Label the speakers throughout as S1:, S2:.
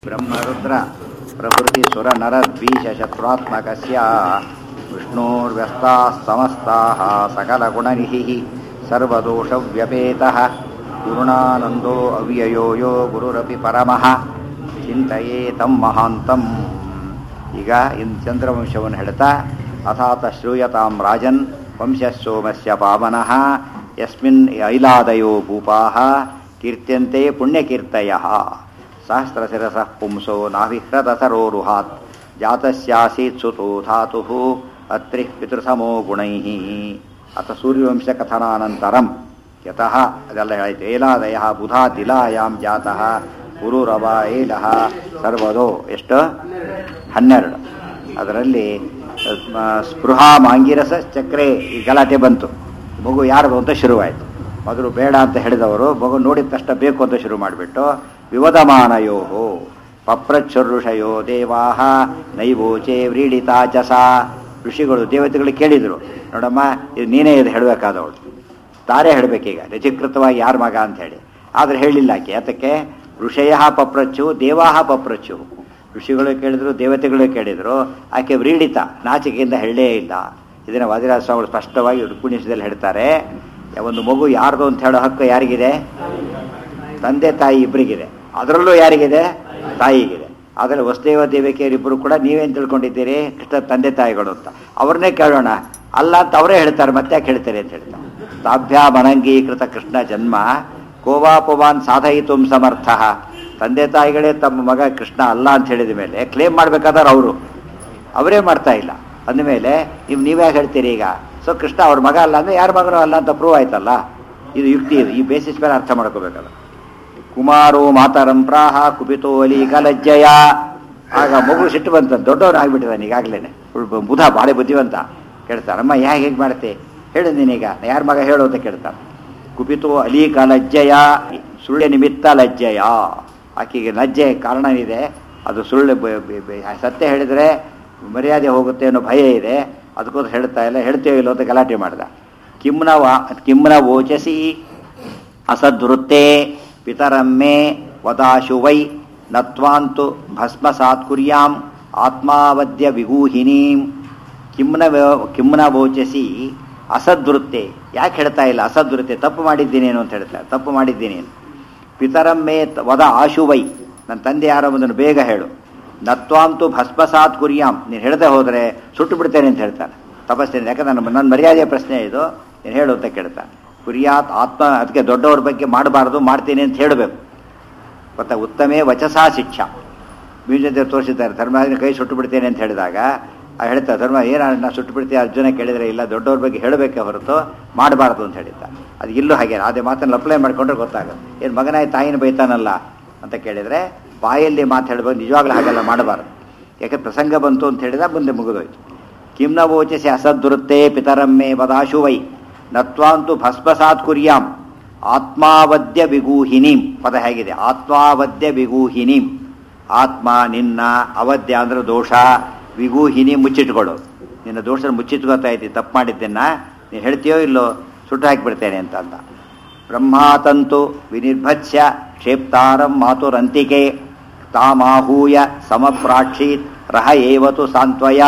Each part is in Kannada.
S1: ಬ್ರಹ್ಮರುದ್ರ ಪ್ರಭೃತಿ ಸುರ ನರ ದ್ವೀಶ ಶತ್ರುತ್ಮಕಸ್ಯ ವಿಷ್ಣೋರ್ವ್ಯಸ್ತಾः ಸಮಸ್ತಾः ಸಕಲಗುಣನಿಧಿः ಸರ್ವದೋಷವ್ಯಪೇತಃ ಗುರುಣಾನಂದೋ ಅವ್ಯಯೋ ಯೋ ಗುರುರಪಿ ಪರಮಃ ಚಿಂತೆಯೇತಂ ಮಹಾಂತಂ ಈಗ ಇನ್ನು ಚಂದ್ರವಂಶವನ್ನು ಹೇಳ್ತಾ ಅಥಾತ ಶ್ರೂಯತಾಂ ರಾಜನ್ ವಂಶಸ್ಸೋಮಸ್ಯ ಪಾವನಃ ಯಸ್ಮಿನ್ ಐಲಾದಯೋ ಭೂಪಾಃ ಕೀರ್ತ್ಯಂತೆ ಪುಣ್ಯಕೀರ್ತಯಃ ಸಹಸ್ರಶಿರಸಃ ಪುಂಸೋ ನಾವಿಹ್ರದಸರೋರುಹಾತ್ ಜಾತಸ್ಯಾಸೀತ್ ಸುತೋ ಧಾತುಃ ಅತ್ರಿಃ ಪಿತೃಸಮೋ ಗುಣೈಃ ಅಥ ಸೂರ್ಯವಂಶಕಥನಾನಂತರಂ ಯತಃ ಅದೆಲ್ಲ ಹೇಳಿತು ಏಲಾದಯ ಬುಧಾ ತಿಲಾಯಾಂ ಜಾತಃ ಗುರುರವ ಏಲಃ ಸರ್ವದೋ ಎಷ್ಟು ಹನ್ನೆರಡು ಅದರಲ್ಲಿ ಸ್ಪೃಹಾ ಮಾಂಗಿರಸ ಚಕ್ರೆ ಈ ಗಲಾಟೆ ಬಂತು ಮಗು ಯಾರದು ಅಂತ ಶುರುವಾಯಿತು ಮೊದಲು ಬೇಡ ಅಂತ ಹೇಳಿದವರು ಮಗು ನೋಡಿದ ತಕ್ಷಣ ಬೇಕು ಅಂತ ಶುರು ಮಾಡಿಬಿಟ್ಟು ವಿವದಮಾನಯೋ ಪಪ್ರಚುರುಷಯೋ ದೇವಾಹ ನೈವೋಚೆ ವ್ರೀಡಿತಾಚಸ ಋಷಿಗಳು ದೇವತೆಗಳು ಕೇಳಿದರು ನೋಡಮ್ಮ ಇದು ನೀನೇ ಇದು ಹೇಳಬೇಕಾದವಳು ತಾರೆ ಹೇಳಬೇಕೀಗ ರಚಿಕೃತವಾಗಿ ಯಾರ ಮಗ ಅಂತ ಹೇಳಿ ಆದರೆ ಹೇಳಿಲ್ಲ ಆಕೆ ಯಾತಕ್ಕೆ ಋಷಯ ಪಪ್ರಚ್ಚು ದೇವಾಹ ಪಪ್ರಚ್ಚು ಋಷಿಗಳು ಕೇಳಿದ್ರು ದೇವತೆಗಳು ಕೇಳಿದ್ರು ಆಕೆ ವ್ರೀಡಿತ ನಾಚಿಕೆಯಿಂದ ಹೇಳಲೇ ಇಲ್ಲ ಇದನ್ನು ವಾದಿರಾಜ ಸ್ವಾಮಿಗಳು ಸ್ಪಷ್ಟವಾಗಿ ರುಕ್ಮಿಣಿಸದಲ್ಲಿ ಹೇಳ್ತಾರೆ ಒಂದು ಮಗು ಯಾರ್ದು ಅಂತ ಹೇಳೋ ಹಕ್ಕು ಯಾರಿಗಿದೆ ತಂದೆ ತಾಯಿ ಇಬ್ಬರಿಗಿದೆ ಅದರಲ್ಲೂ ಯಾರಿಗಿದೆ ತಾಯಿಗಿದೆ ಆದರೆ ವಸುದೇವ ದೇವಿಕೆಯರಿಬ್ಬರು ಕೂಡ ನೀವೇನು ತಿಳ್ಕೊಂಡಿದ್ದೀರಿ ಕೃಷ್ಣ ತಂದೆ ತಾಯಿಗಳು ಅಂತ ಅವ್ರನ್ನೇ ಕೇಳೋಣ ಅಲ್ಲ ಅಂತ ಅವರೇ ಹೇಳ್ತಾರೆ ಮತ್ತೆ ಯಾಕೆ ಹೇಳ್ತಾರೆ ಅಂತ ಹೇಳ್ತಾರೆ ತಾಭ್ಯಾಮನಂಗೀಕೃತ ಕೃಷ್ಣ ಜನ್ಮ ಕೋವಾಪವಾನ್ ಸಾಧಯಿತು ಸಮರ್ಥ ತಂದೆ ತಾಯಿಗಳೇ ತಮ್ಮ ಮಗ ಕೃಷ್ಣ ಅಲ್ಲ ಅಂತ ಹೇಳಿದ ಮೇಲೆ ಕ್ಲೇಮ್ ಮಾಡ್ಬೇಕಾದ್ರೆ ಅವರು ಅವರೇ ಮಾಡ್ತಾ ಇಲ್ಲ ಅಂದಮೇಲೆ ನೀವು ನೀವೇ ಹೇಳ್ತೀರಿ ಈಗ ಸೊ ಕೃಷ್ಣ ಅವ್ರ ಮಗ ಅಲ್ಲ ಅಂದರೆ ಯಾರ ಮಗನೂ ಅಲ್ಲ ಅಂತ ಪ್ರೂವ್ ಆಯ್ತಲ್ಲ ಇದು ಯುಕ್ತಿ ಇದು ಈ ಬೇಸಿಸ್ ಮೇಲೆ ಅರ್ಥ ಮಾಡ್ಕೋಬೇಕಲ್ಲ ಕುಮಾರೋ ಮಾತರಂ ಪ್ರಾಹ ಕುಪಿತೋ ಅಲಿ ಕಲಜ್ಜಯ ಆಗ ಮಗು ಸಿಟ್ಟು ಬಂತ ದೊಡ್ಡವನು ಆಗ್ಬಿಟ್ಟಿದ್ದಾನೆ ಈಗಾಗಲೇ ಬುಧ ಭಾಳ ಬುದ್ಧಿವಂತ ಕೇಳ್ತಾರಮ್ಮ ಯಾಕೆ ಹೇಗೆ ಮಾಡ್ತೆ ಹೇಳು ನೀನೀಗ ಯಾರ ಮಗ ಹೇಳು ಅಂತ ಕೇಳ್ತಾನೆ ಕುಪಿತೋ ಅಲಿ ಕಲಜ್ಜಯ ಸುಳ್ಳೆ ನಿಮಿತ್ತ ಲಜ್ಜಯ ಆಕೆಗೆ ಲಜ್ಜೆ ಕಾರಣ ಇದೆ ಅದು ಸುಳ್ಳು ಸತ್ಯ ಹೇಳಿದರೆ ಮರ್ಯಾದೆ ಹೋಗುತ್ತೆ ಅನ್ನೋ ಭಯ ಇದೆ ಅದಕ್ಕೋಸ್ಕರ ಹೇಳ್ತಾ ಇಲ್ಲ ಹೇಳ್ತೇವೆ ಇಲ್ಲೋ ಅಂತ ಗಲಾಟೆ ಮಾಡ್ದ ಕಿಮ್ನ ವಾ ಕಿಮ್ನ ಓಚಸಿ ಅಸದ್ವೃತ್ತೆ ಪಿತರಮ್ಮೆ ವದಾಶು ವೈ ನತ್ವಾಂತು ಭಸ್ಮಸಾತ್ ಕುರ್ಯಾಂ ಆತ್ಮಾವದ್ಯ ವಿಗೂಹಿನೀಂ ಕಿಮ್ನ ಕಿಮ್ನ ವೋಚಸಿ ಅಸದ್ವೃತ್ತೆ ಯಾಕೆ ಹೇಳ್ತಾ ಇಲ್ಲ ಅಸದ್ವೃತ್ತೆ ತಪ್ಪು ಮಾಡಿದ್ದೀನೇನು ಅಂತ ಹೇಳ್ತಾರೆ ತಪ್ಪು ಮಾಡಿದ್ದೀನೇನು ಪಿತರಮ್ಮೆ ವದ ಆಶುವೈ ನನ್ನ ತಂದೆ ಯಾರೋ ಒಂದನ್ನು ಬೇಗ ಹೇಳು ನತ್ವಾಂತು ಭಸ್ಮಸಾತ್ ಕುರ್ಯಾಂ ನೀನು ಹೇಳದೆ ಹೋದರೆ ಸುಟ್ಟು ಬಿಡ್ತೇನೆ ಅಂತ ಹೇಳ್ತಾನೆ ತಪಸ್ಸೇನೆ ಯಾಕಂದ್ರೆ ನನ್ನ ನನ್ನ ಮರ್ಯಾದೆಯ ಪ್ರಶ್ನೆ ಇದು ನೀನು ಹೇಳು ಅಂತ ಕೇಳ್ತಾನೆ ಕುರ್ಯಾತ್ ಆತ್ಮ ಅದಕ್ಕೆ ದೊಡ್ಡವ್ರ ಬಗ್ಗೆ ಮಾಡಬಾರ್ದು ಮಾಡ್ತೀನಿ ಅಂತ ಹೇಳಬೇಕು ಗೊತ್ತಾ ಉತ್ತಮೇ ವಚಸಾ ಶಿಕ್ಷಾ ಮ್ಯೂಸಿಯಂ ತೋರಿಸಿದ್ದಾರೆ ಧರ್ಮ ಕೈ ಸುಟ್ಟು ಬಿಡ್ತೇನೆ ಅಂತ ಹೇಳಿದಾಗ ಆ ಹೇಳ್ತಾರೆ ಧರ್ಮ ಏನು ನಾ ಸುಟ್ಟು ಬಿಡ್ತೀವಿ ಅರ್ಜುನ ಕೇಳಿದರೆ ಇಲ್ಲ ದೊಡ್ಡವ್ರ ಬಗ್ಗೆ ಹೇಳಬೇಕೆ ಹೊರತು ಮಾಡಬಾರ್ದು ಅಂತ ಹೇಳಿದ್ದ ಅದು ಇಲ್ಲೂ ಹಾಗೆ ಅದೇ ಮಾತನ್ನು ಅಪ್ಲೈ ಮಾಡಿಕೊಂಡ್ರೆ ಗೊತ್ತಾಗುತ್ತೆ ಏನು ಮಗನಾಯಿ ತಾಯಿನ ಬೈತಾನಲ್ಲ ಅಂತ ಕೇಳಿದರೆ ಬಾಯಲ್ಲಿ ಮಾತು ಹೇಳ್ಬೇಕು ನಿಜವಾಗ್ಲೂ ಹಾಗೆಲ್ಲ ಮಾಡಬಾರ್ದು ಯಾಕೆ ಪ್ರಸಂಗ ಬಂತು ಅಂತ ಹೇಳಿದ ಮುಂದೆ ಮುಗಿದೋಯ್ತು ಕಿಮ್ನ ವೋಚಿಸಿ ಅಸದ್ದುರುತ್ತೆ ಪಿತರಮ್ಮೆ ಬದಾಶು ವೈ ನತ್ವಾಂತು ಭಸ್ಮಸಾತ್ ಕುರ್ಯಾಂ ಆತ್ಮಾವದ್ಯ ವಿಗೂಹಿನೀಂ ಪದ ಹೇಗಿದೆ ಆತ್ಮಾವದ್ಯ ವಿಗೂಹಿನೀಂ ಆತ್ಮ ನಿನ್ನ ಅವಧ್ಯ ಅಂದ್ರೆ ದೋಷ ವಿಗೂಹಿನಿ ಮುಚ್ಚಿಟ್ಕೊಳ್ಳು ನಿನ್ನ ದೋಷ ಮುಚ್ಚಿಟ್ಕೋತಾ ಇದ್ದಿ ತಪ್ಪು ಮಾಡಿದ್ದನ್ನ ನೀನು ಹೇಳ್ತೀಯೋ ಇಲ್ಲೋ ಸುಟ್ಟು ಹಾಕಿಬಿಡ್ತೇನೆ ಅಂತ ಅಂದ ಬ್ರಹ್ಮಾತಂತು ವಿನಿರ್ಭತ್ಸ್ಯ ಕ್ಷೇಪ್ತಾರಂ ಮಾತುರಂತಿಕೆ ತಾಮಾಹೂಯ ಸಮಪ್ರಾಕ್ಷೀತ್ ರಹ ಏವತು ಸಾಂತ್ವಯ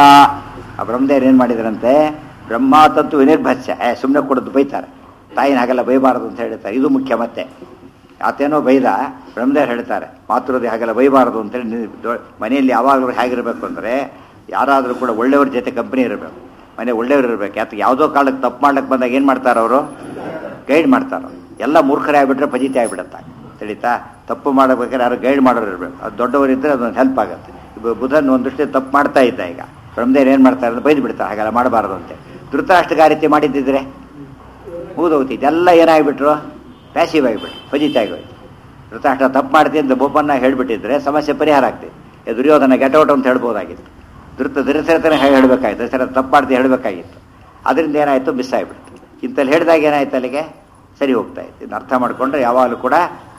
S1: ಆ ಬ್ರಹ್ಮದೇವ್ರು ಏನು ಮಾಡಿದ್ರಂತೆ ಬ್ರಹ್ಮಾತಂತು ವಿನಿರ್ಭತ್ಸ್ಯ ಏ ಸುಮ್ಮನೆ ಕೊಡೋದು ಬೈತಾರೆ ತಾಯಿನ ಹಾಗೆಲ್ಲ ಬೈಬಾರದು ಅಂತ ಹೇಳ್ತಾರೆ ಇದು ಮುಖ್ಯ ಮತ್ತೆ ಆತೇನೋ ಬೈದ ಬ್ರಹ್ಮದೇವ್ರು ಹೇಳ್ತಾರೆ ಮಾತೃದಿ ಹಾಗೆಲ್ಲ ಬೈಬಾರದು ಅಂತೇಳಿ ಮನೆಯಲ್ಲಿ ಯಾವಾಗಲೂ ಹೇಗಿರಬೇಕು ಅಂದರೆ ಯಾರಾದರೂ ಕೂಡ ಒಳ್ಳೆಯವ್ರ ಜೊತೆ ಕಂಪ್ನಿ ಇರಬೇಕು ಮನೆ ಒಳ್ಳೆಯವ್ರು ಇರಬೇಕು ಯಾಕೆ ಯಾವುದೋ ಕಾಲಕ್ಕೆ ತಪ್ಪು ಮಾಡ್ಲಿಕ್ಕೆ ಬಂದಾಗ ಏನು ಮಾಡ್ತಾರೆ ಅವರು ಗೈಡ್ ಮಾಡ್ತಾರೆ ಎಲ್ಲ ಮೂರ್ಖರೇ ಆಗಿಬಿಟ್ರೆ ಫಜಿತಿ ಆಗಿಬಿಡುತ್ತೆ ತಿಳಿತಾ ತಪ್ಪು ಮಾಡಬೇಕಾದ್ರೆ ಯಾರು ಗೈಡ್ ಮಾಡೋರು ಇರಬೇಕು ಅದು ದೊಡ್ಡವರಿದ್ದರೆ ಅದೊಂದು ಹೆಲ್ಪ್ ಆಗುತ್ತೆ ಬುಧನ್ ಒಂದು ದೃಷ್ಟಿ ತಪ್ಪು ಮಾಡ್ತಾ ಇದ್ದ ಈಗ ಬ್ರಹ್ಮದೇವ್ರು ಏನು ಮಾಡ್ತಾರೆ ಅಂದ್ರೆ ಬೈದು ಬಿಡ್ತಾರೆ ಹಾಗೆಲ್ಲ ಮಾಡಬಾರ್ದು ಅಂತೆ ಧೃತರಾಷ್ಟ್ರಗಾರಿತಿ ಮಾಡಿದ್ದಿದ್ರೆ ಮುಗಿದೋಗ್ತಿ ಇದೆಲ್ಲ ಏನಾಗಿಬಿಟ್ರು ಪ್ಯಾಸಿವ್ ಆಗಿಬಿಟ್ರು ಫಜಿತಿ ಆಗೋಯ್ತು ಧೃತರಾಷ್ಟ್ರ ತಪ್ಪು ಮಾಡ್ತೀನಿ ಅಂತ ಬೋಪನ್ನ ಹೇಳಿಬಿಟ್ಟಿದ್ರೆ ಸಮಸ್ಯೆ ಪರಿಹಾರ ಆಗ್ತಿತ್ತು ದುರ್ಯೋಧನ ಗೆಟೌಟ್ ಅಂತ ಹೇಳ್ಬೋದಾಗಿತ್ತು ಧೃತ ಧೃತರತನ ಹೇಳಬೇಕಾಗಿತ್ತು ದಸರ ತಪ್ಪು ಮಾಡ್ತಿ ಹೇಳಬೇಕಾಗಿತ್ತು ಅದರಿಂದ ಏನಾಯಿತು ಮಿಸ್ ಆಗಿಬಿಡ್ತು ಇಂಥಲ್ಲಿ ಹೇಳಿದಾಗ ಏನಾಯ್ತು ಅಲ್ಲಿಗೆ ಸರಿ ಹೋಗ್ತಾ ಇತ್ತು ಇನ್ನು ಅರ್ಥ ಮಾಡಿಕೊಂಡ್ರೆ ಯಾವಾಗಲೂ ಕೂಡ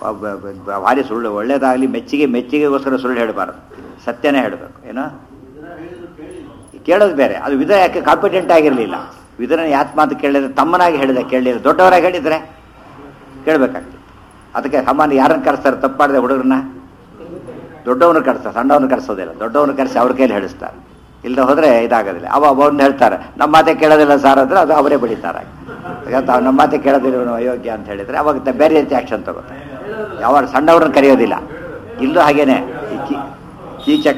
S1: ಭಾರಿ ಸುಳ್ಳು ಒಳ್ಳೇದಾಗಲಿ ಮೆಚ್ಚಿಗೆ ಮೆಚ್ಚಿಗೆಗೋಸ್ಕರ ಸುಳ್ಳು ಹೇಳಬಾರ್ದು ಸತ್ಯನೇ ಹೇಳಬೇಕು ಏನೋ ಕೇಳೋದು ಬೇರೆ ಅದು ವಿಧ ಯಾಕೆ ಕಾಂಪಿಟೆಂಟ್ ಆಗಿರಲಿಲ್ಲ ವಿಧನ ಯಾತ್ ಮಾತು ಕೇಳಿದ್ರೆ ತಮ್ಮನಾಗಿ ಹೇಳಿದೆ ಕೇಳಲಿಲ್ಲ ದೊಡ್ಡವರಾಗಿ ಹೇಳಿದರೆ ಕೇಳಬೇಕಾಗ್ತದೆ ಅದಕ್ಕೆ ಸಾಮಾನ್ಯ ಯಾರನ್ನು ಕರೆಸ್ತಾರೆ ತಪ್ಪಾಡಿದೆ ಹುಡುಗರನ್ನ ದೊಡ್ಡವನು ಕರೆಸ್ತಾರೆ ಸಣ್ಣವನು ಕರೆಸೋದಿಲ್ಲ ದೊಡ್ಡವನು ಕರೆಸಿ ಅವ್ರ ಕೈಲಿ ಹೇಳಿಸ್ತಾರೆ ಇಲ್ಲದೆ ಹೋದರೆ ಇದಾಗೋದಿಲ್ಲ ಅವ ಅವ್ರನ್ನ ಹೇಳ್ತಾರೆ ನಮ್ಮ ಮಾತೆ ಕೇಳೋದಿಲ್ಲ ಸಾರ್ ಅಂದ್ರೆ ಅದು ಅವರೇ ಬೆಳೀತಾರೆ ಈಗ ತಾವು ನಮ್ಮ ಮಾತೆ ಕೇಳೋದಿಲ್ಲ ಇವನು ಅಯೋಗ್ಯ ಅಂತ ಹೇಳಿದ್ರೆ ಅವಾಗ ತ- ಬೇರೆ ರೀತಿ ಆಕ್ಷನ್ ತಗೋತಾರೆ ಯಾವ ಸಣ್ಣವ್ರನ್ನ ಕರೆಯೋದಿಲ್ಲ ಇಲ್ಲೂ ಹಾಗೇನೆ ಈ ಕಿ- ಕೀಚಕ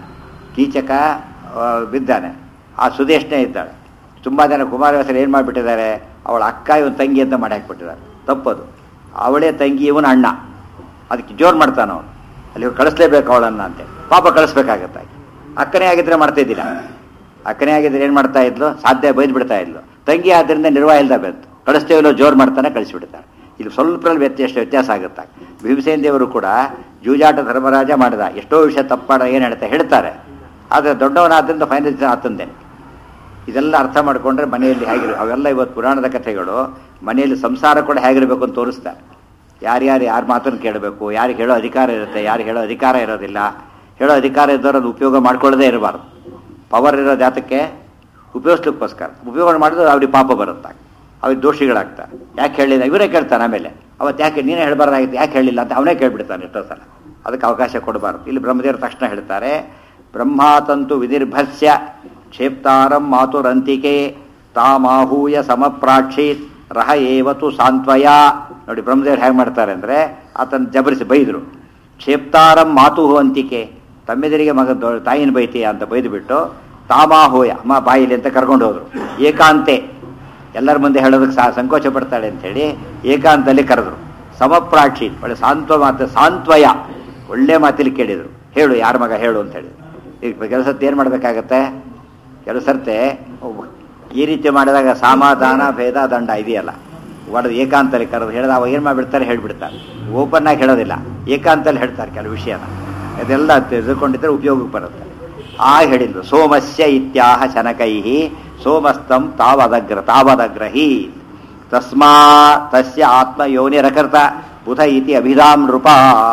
S1: ಕೀಚಕ ಆ, ಬಿದ್ದಾನೆ ಆ ಸುದೇಶ್ನೇ ಇದ್ದಾಳೆ ತುಂಬ ಜನ ಕುಮಾರವ್ಯಾಸರು ಏನು ಮಾಡಿಬಿಟ್ಟಿದ್ದಾರೆ ಅವಳ ಅಕ್ಕ ಇವನ್ ತಂಗಿ ಅಂತ ಮಾಡಿ ಹಾಕ್ಬಿಟ್ಟಿದ್ದಾರೆ ತಪ್ಪದು ಅವಳೇ ತಂಗಿ ಇವನ ಅಣ್ಣ ಅದಕ್ಕೆ ಜೋರು ಮಾಡ್ತಾನೆ ಅವನು ಅಲ್ಲಿ ಇವ್ರು ಕಳಿಸ್ಲೇಬೇಕು ಅವಳನ್ನ ಅಂತೆ ಪಾಪ ಕಳಿಸ್ಬೇಕಾಗತ್ತೆ ಅಕ್ಕನೇ ಆಗಿದ್ರೆ ಮಾಡ್ತಾ ಇದ್ದಿಲ್ಲ ಅಕ್ಕನೇ ಆಗಿದ್ರೆ ಏನು ಮಾಡ್ತಾ ಇದ್ಲು ಸಾಧ್ಯ ಬೈದು ಬಿಡ್ತಾ ಇದ್ಲು ತಂಗಿ ಆದ್ದರಿಂದ ನಿರ್ವಾಹ ಇಲ್ದ ಬಂತು ಕಳಿಸ್ತೇವಿಲ್ಲೋ ಜೋರು ಮಾಡ್ತಾನೆ ಕಳಿಸ್ಬಿಡ್ತಾಳೆ ಇಲ್ಲಿ ಸ್ವಲ್ಪ ವ್ಯತ್ಯಾಸ ವ್ಯತ್ಯಾಸ ಆಗುತ್ತೆ ಭೀಮಸೇನ ದೇವರು ಕೂಡ ಜೂಜಾಟ ಧರ್ಮರಾಜ ಮಾಡಿದ ಎಷ್ಟೋ ವಿಷಯ ತಪ್ಪಾಡ ಏನು ಹೇಳ್ತಾರೆ ಹೇಳ್ತಾರೆ ಆದರೆ ದೊಡ್ಡವನಾದ್ದರಿಂದ ಫೈನಲ್ ಆತಂದೇನೆ ಇದೆಲ್ಲ ಅರ್ಥ ಮಾಡಿಕೊಂಡ್ರೆ ಮನೆಯಲ್ಲಿ ಹೇಗಿರು ಅವೆಲ್ಲ ಇವತ್ತು ಪುರಾಣದ ಕಥೆಗಳು ಮನೆಯಲ್ಲಿ ಸಂಸಾರ ಕೂಡ ಹೇಗಿರಬೇಕು ಅಂತ ತೋರಿಸ್ತಾರೆ ಯಾರ್ಯಾರು ಯಾರ ಮಾತನ್ನು ಕೇಳಬೇಕು ಯಾರಿಗೆ ಹೇಳೋ ಅಧಿಕಾರ ಇರುತ್ತೆ ಯಾರಿಗೆ ಹೇಳೋ ಅಧಿಕಾರ ಇರೋದಿಲ್ಲ ಹೇಳೋ ಅಧಿಕಾರ ಇದ್ದವರು ಅದು ಉಪಯೋಗ ಮಾಡ್ಕೊಳ್ಳೋದೇ ಇರಬಾರ್ದು ಪವರ್ ಇರೋದು ಯಾತಕ್ಕೆ ಉಪಯೋಗಿಸ್ಲಿಕ್ಕೋಸ್ಕರ ಉಪಯೋಗ ಮಾಡಿದ್ರೆ ಅವ್ರಿಗೆ ಪಾಪ ಬರುತ್ತೆ ಅವ್ರಿಗೆ ದೋಷಿಗಳಾಗ್ತಾರೆ ಯಾಕೆ ಹೇಳಿಲ್ಲ ಇವರೇ ಕೇಳ್ತಾನೆ ಆಮೇಲೆ ಅವತ್ತು ಯಾಕೆ ನೀನೇ ಹೇಳಬಾರ್ದಾಗಿತ್ತು ಯಾಕೆ ಹೇಳಿಲ್ಲ ಅಂತ ಅವನೇ ಕೇಳ್ಬಿಡ್ತಾನೆ ಎಷ್ಟೋ ಸಲ ಅದಕ್ಕೆ ಅವಕಾಶ ಕೊಡಬಾರ್ದು ಇಲ್ಲಿ ಬ್ರಹ್ಮದೇವರು ತಕ್ಷಣ ಹೇಳ್ತಾರೆ ಬ್ರಹ್ಮಾತಂತು ವಿನಿರ್ಭಸ್ಯ ಕ್ಷೇಪ್ತಾರಂ ಮಾತುರಂತಿಕೆ ತಾಮಾಹೂಯ ಸಮಪ್ರಾಕ್ಷೀತ್ ರಹ ಏವತು ಸಾಂತ್ವಯ ನೋಡಿ ಬ್ರಹ್ಮದೇವ್ರು ಹೇಗೆ ಮಾಡ್ತಾರೆ ಅಂದರೆ ಆತನ ಜಬರಿಸಿ ಬೈದರು ಕ್ಷೇಪ್ತಾರಂ ಮಾತು ಅಂತಿಕೆ ತಮ್ಮೆದರಿಗೆ ಮಗ ದೊ- ತಾಯಿನ ಬೈತೀಯ ಅಂತ ಬೈದುಬಿಟ್ಟು ತಾಮಾಹೋಯ ಅಮ್ಮ ಬಾಯಿಲಿ ಅಂತ ಕರ್ಕೊಂಡು ಹೋದ್ರು ಏಕಾಂತೆ ಎಲ್ಲರ ಮುಂದೆ ಹೇಳೋದಕ್ಕೆ ಸಹ ಸಂಕೋಚ ಪಡ್ತಾಳೆ ಅಂತೇಳಿ ಏಕಾಂತಲ್ಲಿ ಕರೆದ್ರು ಸಮಪ್ರಾಕ್ಷಿ ಒಳ್ಳೆ ಸಾಂತ್ವ ಮಾತು ಸಾಂತ್ವಯ ಒಳ್ಳೆ ಮಾತಿಲಿ ಕೇಳಿದರು ಹೇಳು ಯಾರ ಮಗ ಹೇಳು ಅಂತ ಹೇಳಿ ಈಗ ಕೆಲಸಕ್ಕೆ ಏನು ಮಾಡಬೇಕಾಗತ್ತೆ ಕೆಲವು ಸರ್ತೆ ಒಬ್ಬ- ಈ ರೀತಿ ಮಾಡಿದಾಗ ಸಮಾಧಾನ ಭೇದ ದಂಡ ಇದೆಯಲ್ಲ ಒಡೆದು ಏಕಾಂತಲ್ಲಿ ಕರೆದು ಹೇಳಿದ ಅವಾಗ ಏನು ಮಾಡಿಬಿಡ್ತಾರೆ ಹೇಳ್ಬಿಡ್ತಾರೆ ಓಪನ್ ಆಗಿ ಹೇಳೋದಿಲ್ಲ ಏಕಾಂತಲ್ಲಿ ಹೇಳ್ತಾರೆ ಕೆಲವು ವಿಷಯನ ಅದೆಲ್ಲ ತಿಳ್ಕೊಂಡಿದ್ರೆ ಉಪಯೋಗಕ್ಕೆ ಬರುತ್ತೆ ಆ ಹೇಳಿದ್ರು ಸೋಮಸ್ಯ ಇತ್ಯಾಹ ಶನಕೈಹಿ ಸೋಮಸ್ತಂ ತಾವದಗ್ರ ತಾವದಗ್ರಹಿ ತಸ್ಮಾ ತಸ್ಯ ಆತ್ಮ ಯೋನಿರಕರ್ತ ಬುಧ ಇತಿ ಅಭಿಧಾಮ್ ನೃಪ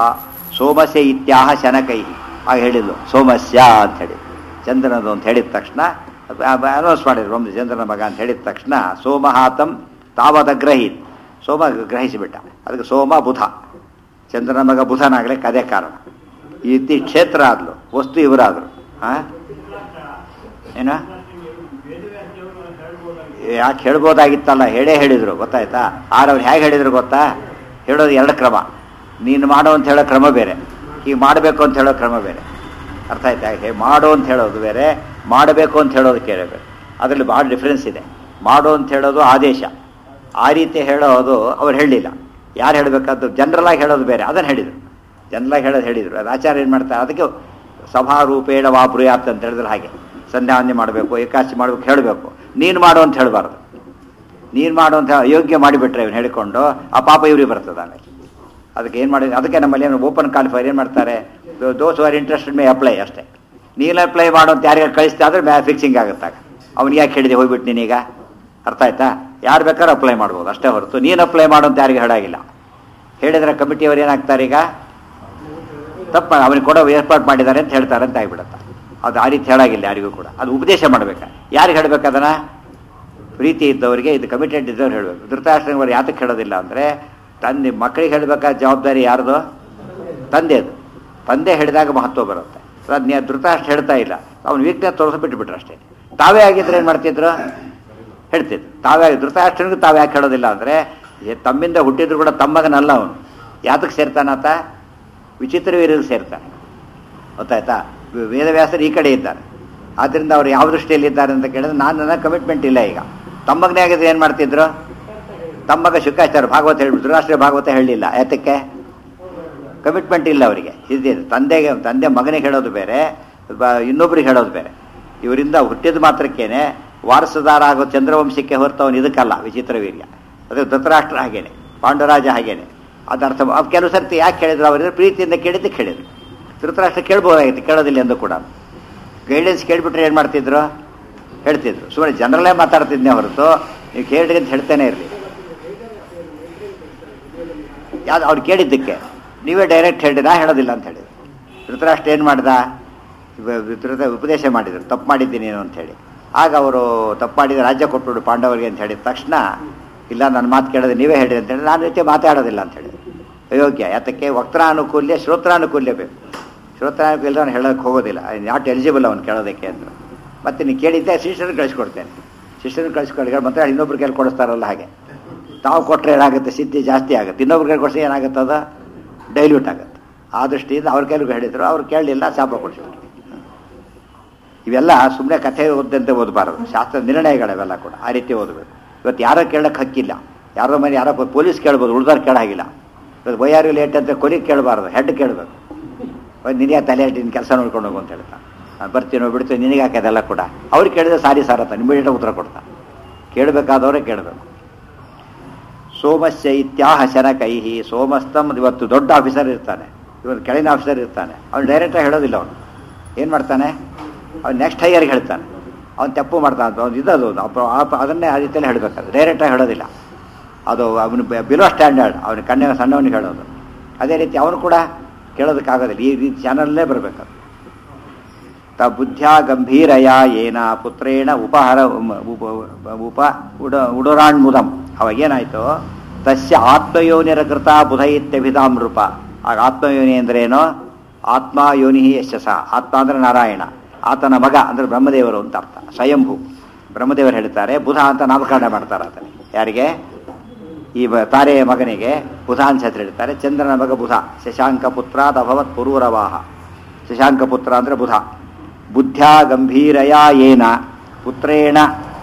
S1: ಸೋಮಸ್ಯ ಇತ್ಯಾಹ ಶನಕೈಹಿ ಆಗ ಹೇಳಿದ್ಲು ಸೋಮಸ್ಯ ಅಂತ ಹೇಳಿ ಚಂದ್ರನದು ಅಂತ ಹೇಳಿದ ತಕ್ಷಣ ಅನೌನ್ಸ್ ಮಾಡಿದ್ರು ಒಂದು ಚಂದ್ರನ ಮಗ ಅಂತ ಹೇಳಿದ ತಕ್ಷಣ ಸೋಮಹಾತಂ ತಾವದಗ್ರಹೀತ್ ಸೋಮ ಗ್ರಹಿಸಿಬಿಟ್ಟ ಅದಕ್ಕೆ ಸೋಮ ಬುಧ ಚಂದ್ರನ ಮಗ ಬುಧನಾಗ್ಲಿಕ್ಕೆ ಅದೇ ಕಾರಣ ಈ ರೀತಿ ಕ್ಷೇತ್ರ ಆದ್ಲು ವಸ್ತು ಇವರಾದ್ರು ಆ ಏನ ಯಾಕೆ ಹೇಳ್ಬೋದಾಗಿತ್ತಲ್ಲ ಹೇಳೇ ಹೇಳಿದ್ರು ಗೊತ್ತಾಯ್ತಾ ಆದ್ರೆ ಅವ್ರು ಹೇಗೆ ಹೇಳಿದ್ರು ಗೊತ್ತಾ ಹೇಳೋದು ಎರಡು ಕ್ರಮ ನೀನು ಮಾಡು ಅಂತ ಹೇಳೋ ಕ್ರಮ ಬೇರೆ ಹೀಗೆ ಮಾಡಬೇಕು ಅಂತ ಹೇಳೋ ಕ್ರಮ ಬೇರೆ ಅರ್ಥ ಆಯ್ತಾ ಹೇ ಮಾಡು ಅಂತ ಹೇಳೋದು ಬೇರೆ ಮಾಡಬೇಕು ಅಂತ ಹೇಳೋದು ಕೇಳೇ ಬೇರೆ ಅದರಲ್ಲಿ ಭಾಳ ಡಿಫ್ರೆನ್ಸ್ ಇದೆ ಮಾಡು ಅಂತ ಹೇಳೋದು ಆದೇಶ ಆ ರೀತಿ ಹೇಳೋದು ಅವ್ರು ಹೇಳಲಿಲ್ಲ ಯಾರು ಹೇಳಬೇಕಾದ್ದು ಜನರಲ್ ಆಗಿ ಹೇಳೋದು ಬೇರೆ ಅದನ್ನು ಹೇಳಿದರು ಜನರಲ್ ಆಗಿ ಹೇಳೋದು ಹೇಳಿದರು ಅದು ಆಚಾರ್ಯ ಏನು ಮಾಡ್ತಾರೆ ಅದಕ್ಕೆ ಸಭಾರೂಪೇಣ ವಾಬ್ರುಯಾತ್ ಅಂತ ಹೇಳಿದ್ರೆ ಹಾಗೆ ಸಂಧ್ಯಾವಂದನೆ ಮಾಡಬೇಕು ಏಕಾಶಿ ಮಾಡಬೇಕು ಹೇಳಬೇಕು ನೀನು ಮಾಡು ಅಂತ ಹೇಳಬಾರ್ದು ನೀನು ಮಾಡು ಅಂತ ಅಯೋಗ್ಯ ಮಾಡಿಬಿಟ್ರೆ ಇವನು ಹೇಳಿಕೊಂಡು ಆ ಪಾಪ ಇವ್ರಿಗೆ ಬರ್ತದೆ ಆಮೇಲೆ ಅದಕ್ಕೆ ಏನು ಮಾಡಿ ಅದಕ್ಕೆ ನಮ್ಮಲ್ಲಿ ಏನು ಓಪನ್ ಕಾಲಿಫೈರ್ ಏನು ಮಾಡ್ತಾರೆ those are interested may apply ಅಷ್ಟೇ ನೀನು ಅಪ್ಲೈ ಮಾಡು ಅಂತ ಯಾರಿಗೆ ಕಳಿಸ್ತಾ ಆದರೆ ಮ್ಯಾ ಫಿಕ್ಸಿಂಗ್ ಆಗುತ್ತಾಗ ಅವ್ನಿಗೆ ಯಾಕೆ ಹೇಳಿದೆ ಹೋಗ್ಬಿಟ್ಟು ನೀನೀಗ ಅರ್ಥ ಆಯ್ತಾ ಯಾರು ಬೇಕಾದ್ರೂ ಅಪ್ಲೈ ಮಾಡ್ಬೋದು ಅಷ್ಟೇ ಹೊರತು ನೀನು ಅಪ್ಲೈ ಮಾಡು ಅಂತ ಯಾರಿಗೆ ಹೇಳಾಗಿಲ್ಲ ಹೇಳಿದ್ರೆ ಕಮಿಟಿಯವರು ಏನಾಗ್ತಾರೆ ಈಗ ತಪ್ಪ ಅವನಿಗೆ ಕೊಡೋ ಏರ್ಪಾಡು ಮಾಡಿದ್ದಾರೆ ಅಂತ ಹೇಳ್ತಾರೆ ಅಂತ ಆಗಿಬಿಡುತ್ತೆ ಅದು ಆ ರೀತಿ ಹೇಳಾಗಿಲ್ಲ ಯಾರಿಗೂ ಕೂಡ ಅದು ಉಪದೇಶ ಮಾಡ್ಬೇಕು ಯಾರಿಗೆ ಹೇಳ್ಬೇಕು ಅದನ್ನ ಪ್ರೀತಿ ಇದ್ದವರಿಗೆ ಇದು ಕಮಿಟೆಡ್ ಇದ್ದವ್ರು ಹೇಳಬೇಕು ಧೃತರಾಷ್ಟ್ರವರು ಯಾತಕ್ಕೆ ಹೇಳೋದಿಲ್ಲ ಅಂದರೆ ತಂದೆ ಮಕ್ಕಳಿಗೆ ಹೇಳಬೇಕಾದ ಜವಾಬ್ದಾರಿ ಯಾರ್ದು ತಂದೆದು ತಂದೆ ಹೇಳಿದಾಗ ಮಹತ್ವ ಬರುತ್ತೆ ಅದನ್ನ ಧೃತರಾಷ್ಟ್ರ ಹೇಳ್ತಾ ಇಲ್ಲ ಅವ್ನು ವೀಕ್ನೆಸ್ ತೋರಿಸಿ ಬಿಟ್ಬಿಟ್ರು ಅಷ್ಟೇ ತಾವೇ ಆಗಿದ್ರೆ ಏನು ಮಾಡ್ತಿದ್ರು ಹೇಳ್ತಿದ್ರು ತಾವೇ ಧೃತರಾಷ್ಟ್ರನಿಗೂ ತಾವು ಯಾಕೆ ಹೇಳೋದಿಲ್ಲ ಅಂದರೆ ತಮ್ಮಿಂದ ಹುಟ್ಟಿದ್ರು ಕೂಡ ತಮ್ಮಗನಲ್ಲ ಅವನು ಯಾತಕ್ಕೆ ಸೇರ್ತಾನಾತ ವಿಚಿತ್ರ ವೀರರು ಸೇರ್ತಾನೆ ಗೊತ್ತಾಯ್ತಾ ವೆ- ವೇದವ್ಯಾಸರು ಈ ಕಡೆ ಇದ್ದಾರೆ ಆದ್ದರಿಂದ ಅವ್ರು ಯಾವ ದೃಷ್ಟಿಯಲ್ಲಿ ಇದ್ದಾರೆ ಅಂತ ಕೇಳಿದ್ರೆ ನಾನು ನನ್ನ ಕಮಿಟ್ಮೆಂಟ್ ಇಲ್ಲ ಈಗ ತಮ್ಮಗನೇ ಆಗಿದ್ರೆ ಏನು ಮಾಡ್ತಿದ್ರು ತಮ್ಮಗ ಶುಕಾಚಾರ್ಯ ಭಾಗವತ ಹೇಳ್ಬಿಟ್ರು ರಾಷ್ಟ್ರೀಯ ಭಾಗವತ ಹೇಳಲಿಲ್ಲ ಯಾತಕ್ಕೆ ಕಮಿಟ್ಮೆಂಟ್ ಇಲ್ಲ ಅವರಿಗೆ ಇದೆ ತಂದೆಗೆ ತಂದೆ ಮಗನಿಗೆ ಹೇಳೋದು ಬೇರೆ ಬ- ಇನ್ನೊಬ್ರಿಗೆ ಹೇಳೋದು ಬೇರೆ ಇವರಿಂದ ಹುಟ್ಟಿದ ಮಾತ್ರಕ್ಕೇನೆ ವಾರಸುದಾರ ಆಗೋ ಚಂದ್ರವಂಶಕ್ಕೆ ಹೊರತು ಅವನು ಇದಕ್ಕಲ್ಲ ವಿಚಿತ್ರ ವೀರ್ಯ ಅದು ಧೃತರಾಷ್ಟ್ರ ಹಾಗೇನೆ ಪಾಂಡುರಾಜ ಹಾಗೇನೆ ಅದು ಅರ್ಥ ಅದು ಕೆಲವು ಸರ್ತಿ ಯಾಕೆ ಕೇಳಿದ್ರು ಅವರಿಗೆ ಪ್ರೀತಿಯಿಂದ ಕೇಳಿದ್ದು ಕೇಳಿದ್ರು ಧೃತರಾಷ್ಟ್ರ ಕೇಳ್ಬೋದಾಗಿತ್ತು ಕೇಳೋದಿಲ್ಲ ಎಂದು ಕೂಡ ಗೈಡೆನ್ಸ್ ಕೇಳಿಬಿಟ್ರೆ ಏನು ಮಾಡ್ತಿದ್ರು ಹೇಳ್ತಿದ್ರು ಸುಮ್ಮನೆ ಜನರಲ್ಲೇ ಮಾತಾಡ್ತಿದ್ನೇ ಹೊರತು ನೀವು ಕೇಳ್ರಿ ಅಂತ ಹೇಳ್ತೇನೆ ಇರಲಿ ಯಾವ್ದು ಅವ್ರು ಕೇಳಿದ್ದಕ್ಕೆ ನೀವೇ ಡೈರೆಕ್ಟ್ ಹೇಳಿ ನಾ ಹೇಳೋದಿಲ್ಲ ಅಂತ ಹೇಳಿದ್ರು ಧೃತರಾಷ್ಟ್ರ ಏನು ಮಾಡ್ದ ಇವ- ಧೃತ ಉಪದೇಶ ಮಾಡಿದರು ತಪ್ಪು ಮಾಡಿದ್ದೀನಿ ನೀನು ಅಂತ ಹೇಳಿ ಆಗ ಅವರು ತಪ್ಪು ಮಾಡಿದ ರಾಜ್ಯ ಕೊಟ್ಬಿಡು ಪಾಂಡವರಿಗೆ ಅಂತ ಹೇಳಿದ ತಕ್ಷಣ ಇಲ್ಲ ನನ್ನ ಮಾತು ಕೇಳೋದು ನೀವೇ ಹೇಳಿ ಅಂತ ಹೇಳಿ ನಾನು ರೀತಿ ಮಾತಾಡೋದಿಲ್ಲ ಅಂತ ಹೇಳಿದ್ರು ಅಯೋಗ್ಯ ಯಾತಕ್ಕೆ ವಕ್ರಾನುಕೂಲ್ಯ ಶ್ರೋತ್ರಾನುಕೂಲ್ಯ ಬೇಕು ಶ್ರೋತಾಯಕ ಇಲ್ದವನು ಹೇಳೋಕ್ಕೆ ಹೋಗೋದಿಲ್ಲ ನಾಟ್ ಎಲಿಜಿಬಲ್ ಅವನು ಕೇಳೋದಕ್ಕೆ ಅಂತ ಮತ್ತೆ ನೀನು ಕೇಳಿದ್ದೆ ಶಿಷ್ಯನ ಕಳಿಸ್ಕೊಡ್ತೇನೆ ಶಿಷ್ಯನ ಕಳಿಸ್ಕೊಡ್ತಾರೆ ಮತ್ತೆ ಇನ್ನೊಬ್ರು ಕೈಲಿ ಕೊಡಿಸ್ತಾರಲ್ಲ ಹಾಗೆ ತಾವು ಕೊಟ್ಟರೆ ಏನಾಗುತ್ತೆ ಸಿದ್ಧಿ ಜಾಸ್ತಿ ಆಗುತ್ತೆ ಇನ್ನೊಬ್ರು ಕೈ ಕೊಡಿಸಿ ಏನಾಗುತ್ತೆ ಅದು ಡೈಲ್ಯೂಟ್ ಆಗುತ್ತೆ ಆ ದೃಷ್ಟಿಯಿಂದ ಅವ್ರ ಕೈಲಿಗೆ ಹೇಳಿದ್ರು ಅವ್ರು ಕೇಳಲಿಲ್ಲ ಶಾಪ ಕೊಡಿಸ್ಬಿಟ್ರು ಇವೆಲ್ಲ ಸುಮ್ಮನೆ ಕಥೆ ಓದಂತೆ ಓದಬಾರದು ಶಾಸ್ತ್ರ ನಿರ್ಣಯಗಳಿವೆಲ್ಲ ಕೂಡ ಆ ರೀತಿ ಓದಬೇಕು ಇವತ್ತು ಯಾರೋ ಕೇಳಕ್ಕೆ ಹಕ್ಕಿಲ್ಲ ಯಾರೋ ಮನೆ ಯಾರೋ ಪೊಲೀಸ್ ಕೇಳ್ಬೋದು ಉಳ್ದವ್ರು ಕೇಳಾಗಿಲ್ಲ ಇವತ್ತು ವೈಆರ್ ಲೇಟ್ ಅಂತ ಕೊಲಿಗೆ ಕೇಳಬಾರ್ದು ಹೆಡ್ ಕೇಳಬೇಕು ನಿನಗೆ ತಲೆ ನಿನ್ನ ಕೆಲಸ ನೋಡ್ಕೊಂಡು ಹೋಗು ಅಂತ ಹೇಳ್ತಾ ನಾನು ಬರ್ತೀನೋ ಬಿಡ್ತೀನೋ ನಿನಗೆ ಹಾಕೋದೆಲ್ಲ ಕೂಡ ಅವ್ರು ಕೇಳಿದ್ರೆ ಸಾರಿ ಸಾರ್ ಅಂತ ಇಮಿಡಿಯೇಟ್ ಉತ್ತರ ಕೊಡ್ತಾ ಕೇಳಬೇಕಾದವರೇ ಕೇಳಬೇಕು ಸೋಮಸ್ಯ ಇತ್ಯಾಹ ಶನಕೈಹಿ ಸೋಮಸ್ತಮ್ ಇವತ್ತು ದೊಡ್ಡ ಆಫೀಸರ್ ಇರ್ತಾನೆ ಇವತ್ತು ಕೆಳಗಿನ ಆಫೀಸರ್ ಇರ್ತಾನೆ ಅವ್ನು ಡೈರೆಕ್ಟಾಗಿ ಹೇಳೋದಿಲ್ಲ ಅವನು ಏನು ಮಾಡ್ತಾನೆ ಅವ್ನು ನೆಕ್ಸ್ಟ್ ಹೈಯರ್ಗೆ ಹೇಳ್ತಾನೆ ಅವ್ನು ತಪ್ಪು ಮಾಡ್ತಾನೆ ಅಂತ ಅವ್ನು ಇದದು ಅಪ್ಪ- ಆ- ಅದನ್ನೇ ಆ ರೀತಿಯಲ್ಲಿ ಹೇಳಬೇಕಾದ್ರೆ ಡೈರೆಕ್ಟಾಗಿ ಹೇಳೋದಿಲ್ಲ ಅದು ಅವನು ಬಿಲೋ ಸ್ಟ್ಯಾಂಡರ್ಡ್ ಅವನ ಕಣ್ಣಿನ ಸಣ್ಣವನಿಗೆ ಹೇಳೋದು ಅದೇ ರೀತಿ ಅವನು ಕೂಡ ಕೇಳೋದಕ್ಕಾಗೋದಿಲ್ಲ ಈ ರೀತಿ ಚಾನಲ್ಲೇ ಬರಬೇಕು ತ ಬುದ್ಧ್ಯ ಗಂಭೀರಯ ಏನ ಪುತ್ರೇಣ ಉಪಹಾರ ಉಮ- ಉಪ ಉಪ ಉಡ ಉಡುರಾಣ್ಮುದಂ ಅವಾಗೇನಾಯಿತು ತಸ್ಯ ಆತ್ಮಯೋನಿರ ಕೃತ ಬುಧ ಇತ್ಯಭಿಧಾಂ ರೂಪ ಆಗ ಆತ್ಮಯೋನಿ ಅಂದ್ರೇನು ಆತ್ಮ ಯೋನಿ ಯಶಸ ಆತ್ಮ ಅಂದ್ರೆ ನಾರಾಯಣ ಆತನ ಮಗ ಅಂದ್ರೆ ಬ್ರಹ್ಮದೇವರು ಅಂತ ಅರ್ಥ ಸ್ವಯಂಭೂ ಬ್ರಹ್ಮದೇವರು ಹೇಳ್ತಾರೆ ಬುಧ ಅಂತ ನಾಮಕರಣ ಮಾಡ್ತಾರೆ ಆತನಿಗೆ ಯಾರಿಗೆ ಈ ಬ- ತಾರೆಯ ಮಗನಿಗೆ ಬುಧ ಅಂತ ಹೆಸರು ಹೇಳ್ತಾರೆ ಚಂದ್ರನ ಮಗ ಬುಧ ಶಶಾಂಕ ಪುತ್ರ ಅಭವತ್ ಪುರೂರವಾಹ ಶಶಾಂಕ ಪುತ್ರ ಅಂದ್ರೆ ಬುಧ ಬುದ್ಧ್ಯಾ ಗಂಭೀರಯ ಏನ ಪುತ್ರೇಣ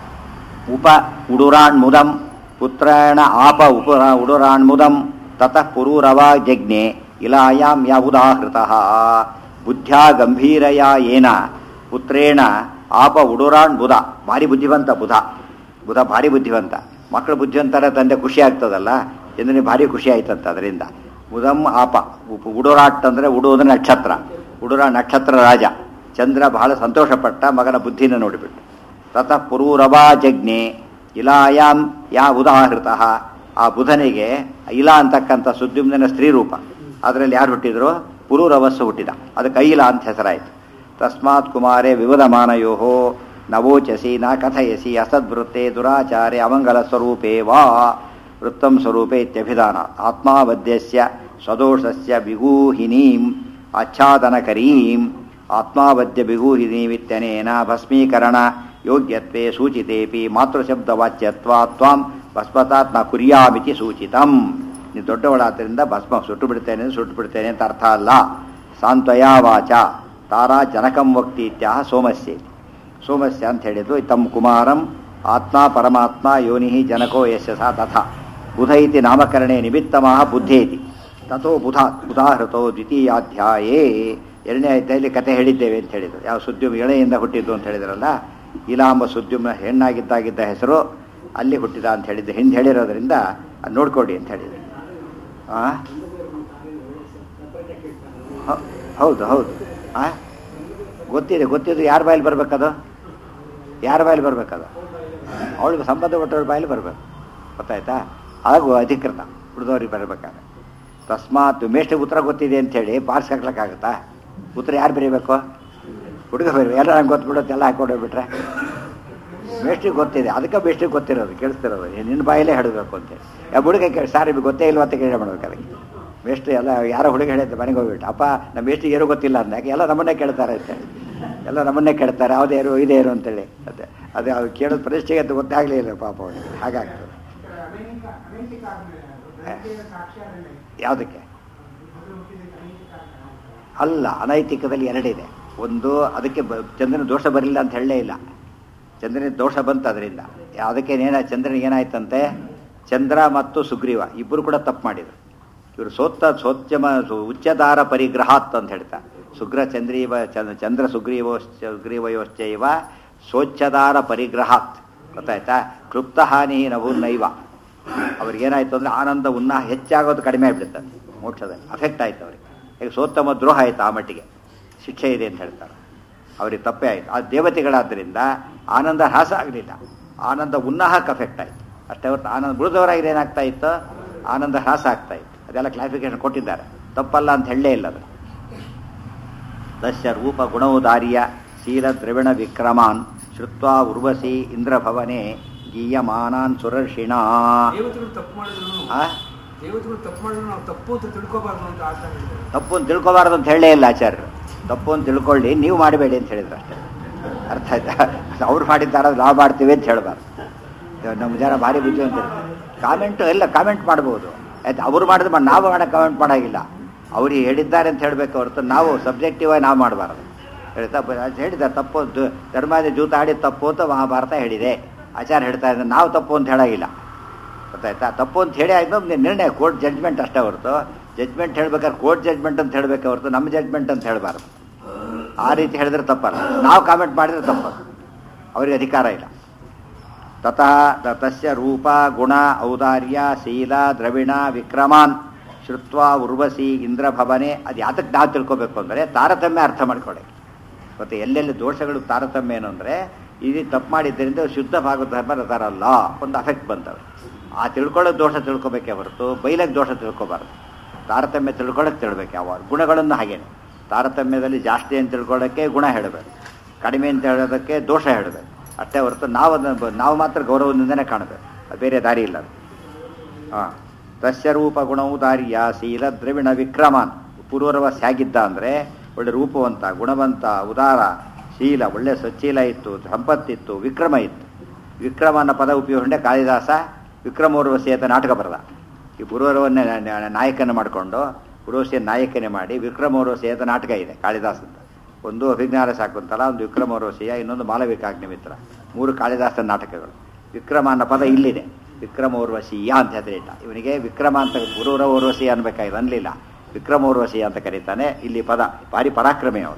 S1: ಉಪ ಉಡುರಾಣ್ಮುದಂ ಪುತ್ರೇಣ ಆಪ ಉಪ ಉಡುರಾಣ್ಮುದಂ ತತಃ ಪುರೂರವ ಜಜ್ಞೆ ಇಲಾಯಾಂ ಯಾವುದಾಹೃತಃ ಬುದ್ಧ್ಯಾ ಗಂಭೀರಯ ಏನ ಪುತ್ರೇಣ ಆಪ ಉಡುರಾಣ್ ಬುಧ ಭಾರಿ ಬುದ್ಧಿವಂತ ಬುಧ ಬುಧ ಭಾರಿ ಬುದ್ಧಿವಂತ ಮಕ್ಕಳು ಬುದ್ಧಿವಂತರ ತಂದೆ ಖುಷಿ ಆಗ್ತದಲ್ಲ ಚಂದ್ರನಿಗೆ ಭಾರಿ ಖುಷಿ ಆಯ್ತಂತ ಅದರಿಂದ ಉದಂ ಆಪ ಉಪ- ಉಡುರಾಟ್ ಅಂದ್ರೆ ಉಡುವುದು ನಕ್ಷತ್ರ ಉಡುರ ನಕ್ಷತ್ರ ರಾಜ ಚಂದ್ರ ಬಹಳ ಸಂತೋಷಪಟ್ಟ ಮಗನ ಬುದ್ಧಿನ ನೋಡಿಬಿಟ್ಟು ತತಃ ಪುರೂರವಾ ಜಜ್ಞೆ ಇಲಾಯಾಂ ಯಾ ಉದಾಹೃತ ಆ ಬುಧನಿಗೆ ಇಲಾ ಅಂತಕ್ಕಂಥ ಸುದ್ಯುಮ್ನ ಸ್ತ್ರೀ ರೂಪ ಅದರಲ್ಲಿ ಯಾರು ಹುಟ್ಟಿದ್ರು ಪುರೂರವಸ್ಸು ಹುಟ್ಟಿದ ಅದಕ್ಕೆ ಐಲ ಅಂತ ಹೆಸರಾಯಿತು ತಸ್ಮಾತ್ ಕುಮಾರೇ ವಿವದಮಾನಯೋ ನವೋಚಸಿ ನ ಕಥಯಸಿ ಅಸದ್ವೃತ್ತೆ ದುರಾಚಾರೆ ಅಮಂಗಲ ಸ್ವರೂಪೇ ವಾ ವೃತ್ತಂ ಸ್ವರೂಪೇ ಇತ್ಯಭಿಧಾನ ಆತ್ಮಾವದ್ಯಸ್ಯ ಸ್ವದೋಷಸ್ಯ ವಿಗೂಹಿನೀಂ ಆಚ್ಛಾದನಕರೀಂ ಆತ್ಮಾವದ್ಯ ವಿಗೂಹಿನೀಮಿತ್ಯನೇನ ಭಸ್ಮೀಕರಣ ಯೋಗ್ಯತ್ವೇ ಸೂಚಿತೇಪಿ ಮಾತೃಶಬ್ದವಾಚ್ಯತ್ವಾ ತ್ವಾಂ ಭಸ್ಮತಾತ್ ನ ಕುರ್ಯಾಮಿತಿ ಸೂಚಿತಂ ನೀವು ದೊಡ್ಡವಳಾದ್ದರಿಂದ ಭಸ್ಮ ಸುಟ್ಟು ಬಿಡ್ತೇನೆ ಸುಟ್ಟು ಬಿಡ್ತೇನೆ ಅಂತ ಅರ್ಥ ಅಲ್ಲ ಸಾಂತ್ವಯ ವಾಚ ತಾರಾ ಜನಕಂ ವಕ್ತಿ ಇತ್ಯಾಹ ಸೋಮಸ್ಯ ಸೋಮಸ್ಯ ಅಂತ ಹೇಳಿದ್ದು ತಮ್ಮ ಕುಮಾರಂ ಆತ್ಮ ಪರಮಾತ್ಮ ಯೋನಿ ಜನಕೋ ಯಶಸ ತಥ ಬುಧ ಇತಿ ನಾಮಕರಣೆ ನಿಮಿತ್ತಮಃ ಬುದ್ಧೇತಿ ತಥೋ ಬುಧ ಬುಧಾಹೃತೋ ದ್ವಿತೀಯಾಧ್ಯಾಯೇ ಎರಡನೇ ಅಧ್ಯಾಯದಲ್ಲಿ ಕತೆ ಹೇಳಿದ್ದೇವೆ ಅಂತ ಹೇಳಿದ್ರು ಯಾವ ಸುದ್ಯುಮ್ ಎಳೆಯಿಂದ ಹುಟ್ಟಿದ್ದು ಅಂತ ಹೇಳಿದ್ರಲ್ಲ ಇಲಾಂಬ ಸುದ್ಯುಮ್ನ ಹೆಣ್ಣಾಗಿದ್ದಾಗಿದ್ದ ಹೆಸರು ಅಲ್ಲಿ ಹುಟ್ಟಿದ ಅಂತ ಹೇಳಿದ್ದು ಹಿಂದೆ ಹೇಳಿರೋದ್ರಿಂದ ಅದು ನೋಡ್ಕೊಡಿ ಅಂತ ಹೇಳಿದ್ರು ಆ? ಹೌ- ಹೌದು ಹೌದು ಆ ಗೊತ್ತಿದೆ ಗೊತ್ತಿದ್ದು ಯಾರ ಬಾಯಲ್ಲಿ ಬರ್ಬೇಕದು ಯಾರ ಬಾಯಲ್ಲಿ ಬರ್ಬೇಕದು ಅವಳಿಗೆ ಸಂಬಂಧಪಟ್ಟವ್ರ ಬಾಯಲ್ಲಿ ಬರಬೇಕು ಗೊತ್ತಾಯ್ತಾ ಹಾಗೂ ಅಧಿಕೃತ ಉಳಿದವ್ರಿಗೆ ಬರಬೇಕಾದ್ರೆ ತಸ್ಮಾತ್ ಮೇಷ್ಟಿಗೆ ಉತ್ತರ ಗೊತ್ತಿದೆ ಅಂಥೇಳಿ ಪಾರ್ಸ್ ಹಾಕ್ಲಿಕ್ಕಾಗುತ್ತಾ ಉತ್ತರ ಯಾರು ಬರೀಬೇಕು ಹುಡುಗ ಬರೀಬೇಕು ಎಲ್ಲ ನಂಗೆ ಗೊತ್ತುಬಿಡುತ್ತೆ ಎಲ್ಲ ಹಾಕೊಂಡೋಗ್ಬಿಟ್ರೆ ಮೇಷ್ಟಿಗೆ ಗೊತ್ತಿದೆ ಅದಕ್ಕೆ ಮೇಷ್ಟಿಗೆ ಗೊತ್ತಿರೋದು ಕೇಳಿಸ್ತಿರೋದು ಏ, ನಿನ್ನ ಬಾಯಲ್ಲೇ ಹೇಳಬೇಕು ಅಂತೇಳಿ ಯಾವ ಹುಡುಗ ಕೇಳಿ ಸಾರಿ ನಿಮಗೆ ಗೊತ್ತೇ ಇಲ್ವ ಅಂತ ಕೇಳಿ ಮಾಡ್ಬೇಕು ಅದಕ್ಕೆ ಮೇಷ್ಟ್ರು ಎಲ್ಲ ಯಾರೋ ಹುಡುಗ ಹೇಳಿದ್ದೆ ಮನೆಗೆ ಹೋಗ್ಬಿಟ್ಟು ಅಪ್ಪ ನಮ್ಮ ಮೇಷ್ಟಿಗೆ ಏನೂ ಗೊತ್ತಿಲ್ಲ ಅಂದಾಗ ಎಲ್ಲ ನಮ್ಮನ್ನೇ ಕೇಳ್ತಾರೆ ಅಂತೇಳಿ ಎಲ್ಲ ನಮ್ಮನ್ನೇ ಕೇಳ್ತಾರೆ ಯಾವುದೇ ಇರು ಇದೇ ಇರು ಅಂತೇಳಿ ಅದೇ ಅದೇ ಅವ್ರು ಕೇಳೋದು ಪ್ರತಿಷ್ಠೆಗೆ ಅಂತ ಗೊತ್ತಾಗಲೇ ಇಲ್ಲ ಪಾಪ ಅವನಿಗೆ ಹಾಗಾಗ್ತದೆ ಯಾವುದಕ್ಕೆ ಅಲ್ಲ ಅನೈತಿಕದಲ್ಲಿ ಎರಡಿದೆ ಒಂದು ಅದಕ್ಕೆ ಬ ಚಂದ್ರನ ದೋಷ ಬರಲಿಲ್ಲ ಅಂತ ಹೇಳಲೇ ಇಲ್ಲ ಚಂದ್ರನ ದೋಷ ಬಂತು ಅದರಿಂದ ಅದಕ್ಕೆ ಏನ ಚಂದ್ರನಿಗೆ ಏನಾಯ್ತಂತೆ ಚಂದ್ರ ಮತ್ತು ಸುಗ್ರೀವ ಇಬ್ಬರು ಕೂಡ ತಪ್ಪು ಮಾಡಿದರು ಇವರು ಸೋತ್ತ ಸೋಚ್ಯಮ ಸು- ಉಚ್ಚದಾರ ಪರಿಗ್ರಹಾತ್ ಅಂತ ಹೇಳ್ತಾರೆ ಸುಗ್ರ ಚಂದ್ರೀವ ಚಂದ್ರ ಚಂದ್ರ ಸುಗ್ರೀವೋ ಸುಗ್ರೀವಯೋಶ್ಚೈವ ಸೋಚ್ಛದಾರ ಪರಿಗ್ರಹಾತ್ ಗೊತ್ತಾಯ್ತಾ ಕ್ಲುಪ್ತ ಹಾನಿ ನಭೂನ್ನೈವ ಅವ್ರಿಗೇನಾಯ್ತು ಅಂದರೆ ಆನಂದ ಉನ್ನಾಹ ಹೆಚ್ಚಾಗೋದು ಕಡಿಮೆ ಆಗ್ಬಿಡುತ್ತೆ ಮೋಕ್ಷದಲ್ಲಿ ಅಫೆಕ್ಟ್ ಆಯ್ತು ಅವ್ರಿಗೆ ಈಗ ಸೋತ್ತಮ ದ್ರೋಹ ಆಯ್ತು ಆ ಮಟ್ಟಿಗೆ ಶಿಕ್ಷೆ ಇದೆ ಅಂತ ಹೇಳ್ತಾರೆ ಅವ್ರಿಗೆ ತಪ್ಪೇ ಆಯಿತು ಆ ದೇವತೆಗಳಾದ್ದರಿಂದ ಆನಂದ ಹ್ರಾಸ ಆಗಲಿಲ್ಲ ಆನಂದ ಉನ್ನಾಹಕ್ಕೆ ಅಫೆಕ್ಟ್ ಆಯಿತು ಅಷ್ಟೇ ಹೊರತು ಆನಂದ ಉಳಿದವರಾಗಿದೆ ಏನಾಗ್ತಾ ಇತ್ತು ಆನಂದ ಹ್ರಾಸ ಆಗ್ತಾ ಇತ್ತು ಅದೆಲ್ಲ ಕ್ಲಾರಿಫಿಕೇಶನ್ ಕೊಟ್ಟಿದ್ದಾರೆ ತಪ್ಪಲ್ಲ ಅಂತ ಹೇಳಲೇ ಇಲ್ಲ ಅದು ತಸ್ಯ ರೂಪ ಗುಣೋದಾರ್ಯ ಶೀಲ ದ್ರವಿಣ ವಿಕ್ರಮಾನ್ ಶ್ರುತ್ವಾ ಉರ್ವಶಿ ಇಂದ್ರಭವನೆ ಗೀಯಮಾನಾನ್ ಸುರರ್ಷಿಣಾ
S2: ದೇವತೆಗಳು ತಪ್ಪು ಮಾಡಿದ್ರು
S1: ಆ?
S2: ದೇವತೆಗಳು ತಪ್ಪು ಮಾಡಿದ್ರು ನಾವು ತಪ್ಪು ಅಂತ ತಿಳ್ಕೊಬಾರ್ದು ಅಂತ ಆಚಾರ್ಯ ಹೇಳಿದ್ದಾರೆ.
S1: ತಪ್ಪು ಅಂತ ತಿಳ್ಕೊಬಾರ್ದು ಅಂತ ಹೇಳಲೇ ಇಲ್ಲ ಆಚಾರ್ಯರು ತಪ್ಪು ಅಂತ ತಿಳ್ಕೊಳ್ಳಿ ನೀವು ಮಾಡಬೇಡಿ ಅಂತ ಹೇಳಿದ್ರು ಅಷ್ಟೇ ಅರ್ಥ ಆಯ್ತಾ ಅವ್ರು ಮಾಡಿದ್ದಾರ ನಾವು ಮಾಡ್ತೀವಿ ಅಂತ ಹೇಳಬಾರ್ದು ಇವಾಗ ನಮ್ಮ ಜನ ಭಾರಿ ಬುದ್ಧಿ ಅಂತ ಕಾಮೆಂಟ್ ಎಲ್ಲ ಕಾಮೆಂಟ್ ಮಾಡ್ಬೋದು ಆಯ್ತು ಅವ್ರು ಮಾಡಿದ್ರೆ ಮಾಡಿ ನಾವು ಮಾಡೋ ಕಾಮೆಂಟ್ ಮಾಡೋಂಗಿಲ್ಲ ಅವ್ರಿಗೆ ಹೇಳಿದ್ದಾರೆ ಅಂತ ಹೇಳಬೇಕು ಹೊರತು ನಾವು ಸಬ್ಜೆಕ್ಟಿವ್ ಆಗಿ ನಾವು ಮಾಡಬಾರ್ದು ಹೇಳ್ತಾ ಬ- ಅದು ಹೇಳಿದ್ದಾರೆ ತಪ್ಪು ದು- ಧರ್ಮಾದ ಜೂತ ಆಡಿ ತಪ್ಪು ಅಂತ ಮಹಾಭಾರತ ಹೇಳಿದೆ ಆಚಾರ ಹೇಳ್ತಾ ಇದ್ದಾರೆ ನಾವು ತಪ್ಪು ಅಂತ ಹೇಳಾಗಿಲ್ಲ ಗೊತ್ತಾಯ್ತಾ ತಪ್ಪು ಅಂತ ಹೇಳಿ ಆಯ್ತು ನಮ್ಗೆ ನಿರ್ಣಯ ಕೋರ್ಟ್ ಜಡ್ಜ್ಮೆಂಟ್ ಅಷ್ಟೇ ಹೊರತು ಜಡ್ಜ್ಮೆಂಟ್ ಹೇಳ್ಬೇಕಾದ್ರೆ ಕೋರ್ಟ್ ಜಡ್ಜ್ಮೆಂಟ್ ಅಂತ ಹೇಳಬೇಕೆ ಹೊರತು ನಮ್ಮ ಜಡ್ಜ್ಮೆಂಟ್ ಅಂತ ಹೇಳಬಾರ್ದು ಆ ರೀತಿ ಹೇಳಿದ್ರೆ ತಪ್ಪಲ್ಲ ನಾವು ಕಾಮೆಂಟ್ ಮಾಡಿದ್ರೆ ತಪ್ಪಲ್ಲ ಅವರಿಗೆ ಅಧಿಕಾರ ಇಲ್ಲ ತತಃ ತ- ತಸ್ಯ ರೂಪ ಗುಣ ಔದಾರ್ಯ ಶೀಲ ದ್ರವಿಣ ವಿಕ್ರಮಾನ್ ಶ್ರುತ್ವ ಉರ್ವಶಿ ಇಂದ್ರಭವನೆ ಅದು ಯಾತಕ್ಕೆ ನಾವು ತಿಳ್ಕೊಬೇಕು ಅಂದರೆ ತಾರತಮ್ಯ ಅರ್ಥ ಮಾಡ್ಕೊಳ್ಳಿ ಮತ್ತು ಎಲ್ಲೆಲ್ಲಿ ದೋಷಗಳು ತಾರತಮ್ಯ ಏನು ಅಂದರೆ ಇದು ತಪ್ಪು ಮಾಡಿದ್ದರಿಂದ ಶುದ್ಧ ಭಾಗದ ಧರ್ಮ ರಥರಲ್ಲ ಒಂದು ಅಫೆಕ್ಟ್ ಬಂತವೆ ಆ ತಿಳ್ಕೊಳ್ಳೋಕೆ ದೋಷ ತಿಳ್ಕೊಬೇಕೇ ಹೊರತು ಬೈಲಕ್ಕೆ ದೋಷ ತಿಳ್ಕೊಬಾರ್ದು ತಾರತಮ್ಯ ತಿಳ್ಕೊಳ್ಳೋಕೆ ತಿಳ್ಬೇಕು ಯಾವಾಗ ಗುಣಗಳನ್ನು ಹಾಗೇನೆ ತಾರತಮ್ಯದಲ್ಲಿ ಜಾಸ್ತಿ ಅಂತ ತಿಳ್ಕೊಳ್ಳೋಕ್ಕೆ ಗುಣ ಹೇಳಬೇಕು ಕಡಿಮೆ ಅಂತ ಹೇಳೋದಕ್ಕೆ ದೋಷ ಹೇಳಬೇಕು ಅಷ್ಟೇ ಹೊರತು ನಾವು ಅದನ್ನ ಬ- ನಾವು ಮಾತ್ರ ಗೌರವದಿಂದನೇ ಕಾಣಬೇಕು ಅದು ಬೇರೆ ದಾರಿ ಇಲ್ಲ ಅದು. ಹಾಂ ತಸ್ಯ ರೂಪ ಗುಣೌದಾರ್ಯ ಶೀಲ ದ್ರವಿಣ ವಿಕ್ರಮಾನ್ ಪೂರ್ವರವಸ್ ಹೇಗಿದ್ದ ಅಂದರೆ ಒಳ್ಳೆ ರೂಪವಂತ ಗುಣವಂತ ಉದಾರ ಶೀಲ ಒಳ್ಳೆ ಸಚ್ಚೀಲ ಇತ್ತು ಸಂಪತ್ತಿತ್ತು ವಿಕ್ರಮ ಇತ್ತು ವಿಕ್ರಮ ಅನ್ನೋ ಪದ ಉಪಯೋಗನೆ ಕಾಳಿದಾಸ ವಿಕ್ರಮೋರ್ವಶಿ ಅಂತ ನಾಟಕ ಬರೆದ ಈ ಪೂರ್ವರವನ್ನೇ ನ- ನ- ನಾಯಕನ ಮಾಡಿಕೊಂಡು ಪುರೋಶಿಯ ನಾಯಕನೇ ಮಾಡಿ ವಿಕ್ರಮೋರ್ವಶಿ ಅಂತ ನಾಟಕ ಇದೆ ಕಾಳಿದಾಸಂತ ಒಂದು ಅಭಿಜ್ಞಾನ ಸಾಕುಂತಲ ಒಂದು ವಿಕ್ರಮೋರ್ವಶಿಯ ಇನ್ನೊಂದು ಮಾಲವಿಕಾಗ್ನಿಮಿತ್ರ ಮೂರು ಕಾಳಿದಾಸನ ನಾಟಕಗಳು ವಿಕ್ರಮ ಅನ್ನೋ ಪದ ಇಲ್ಲಿದೆ ವಿಕ್ರಮ ಊರ್ವಶೀಯ ಅಂತ ಹೆಸರಿಟ್ಟ ಇವನಿಗೆ ವಿಕ್ರಮ ಅಂತ ಗುರುರ ಊರ್ವಶಿ ಅನ್ಬೇಕಾಗಿದೆ ಅನ್ಲಿಲ್ಲ ವಿಕ್ರಮ ಊರ್ವಶಿ ಅಂತ ಕರೀತಾನೆ ಇಲ್ಲಿ ಪದ ಭಾರಿ ಪರಾಕ್ರಮಿ ಅವನು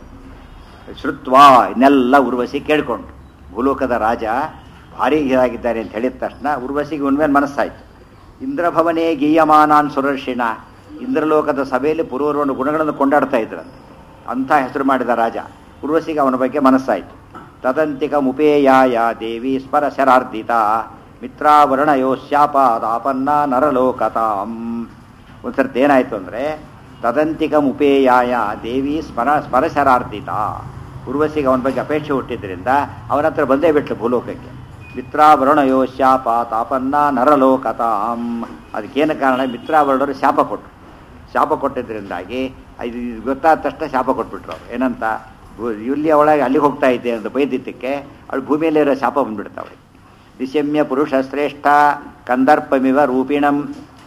S1: ಶ್ರುತ್ವ ಇನ್ನೆಲ್ಲ ಉರ್ವಶಿ ಕೇಳ್ಕೊಂಡು ಭೂಲೋಕದ ರಾಜ ಭಾರಿ ಇದಾಗಿದ್ದಾರೆ ಅಂತ ಹೇಳಿದ ತಕ್ಷಣ ಉರ್ವಶಿಗೆ ಉನ್ಮೇಲೆ ಮನಸ್ಸಾಯ್ತು ಇಂದ್ರಭವನೇ ಗೀಯಮಾನಾನ್ ಸುರರ್ಷಿಣ ಇಂದ್ರಲೋಕದ ಸಭೆಯಲ್ಲಿ ಪುರೂರವನ್ನು ಗುಣಗಳನ್ನು ಕೊಂಡಾಡ್ತಾ ಇದ್ರಂತೆ ಅಂಥ ಹೆಸರು ಮಾಡಿದ ರಾಜ ಉರ್ವಶಿಗೆ ಅವನ ಬಗ್ಗೆ ಮನಸ್ಸಾಯ್ತು ತದಂತಿಕ ಮುಪೇಯಾಯ ದೇವಿ ಸ್ಮರ ಶರಾರ್ಧಿತ ಮಿತ್ರಾವರ್ಣಯೋ ಶಾಪಾದಾಪನ್ನ ನರಲೋಕತಾಂ ಒಂದ್ಸರ್ತಿ ಏನಾಯ್ತು ಅಂದರೆ ತದಂತಿಕ ಮುಪೇಯಾಯ ದೇವಿ ಸ್ಮರ ಸ್ಮರಶರಾರ್ಧಿತ ಉರ್ವಶಿಗೆ ಅವನ ಬಗ್ಗೆ ಅಪೇಕ್ಷೆ ಹುಟ್ಟಿದ್ರಿಂದ ಅವನ ಹತ್ರ ಬಂದೇ ಬಿಟ್ಲು ಭೂಲೋಕಕ್ಕೆ ಮಿತ್ರಾವರುಣಯೋ ಶಾಪ ತಾಪನ್ನ ನರಲೋಕತಾಂ ಅದಕ್ಕೇನು ಕಾರಣ ಮಿತ್ರಾವರುಣರು ಶಾಪ ಕೊಟ್ಟರು ಶಾಪ ಕೊಟ್ಟಿದ್ದರಿಂದಾಗಿ ಇದು ಗೊತ್ತಾದ ತಕ್ಷಣ ಶಾಪ ಕೊಟ್ಬಿಟ್ರು ಅವ್ರು ಏನಂತ ಭೂ- ಇಲ್ಲಿ ಒಳಗೆ ಅಲ್ಲಿಗೆ ಹೋಗ್ತಾ ಇದ್ದೆ ಅಂತ ಬೈದಿದ್ದಕ್ಕೆ ಅವಳು ಭೂಮಿಯಲ್ಲಿರೋ ಶಾಪ ಬಂದ್ಬಿಡ್ತಾವೆ ನಿಶಮ್ಯ ಪುರುಷ ಶ್ರೇಷ್ಠ ಕಂದರ್ಪಮಿವ ರೂಪಿಣಂ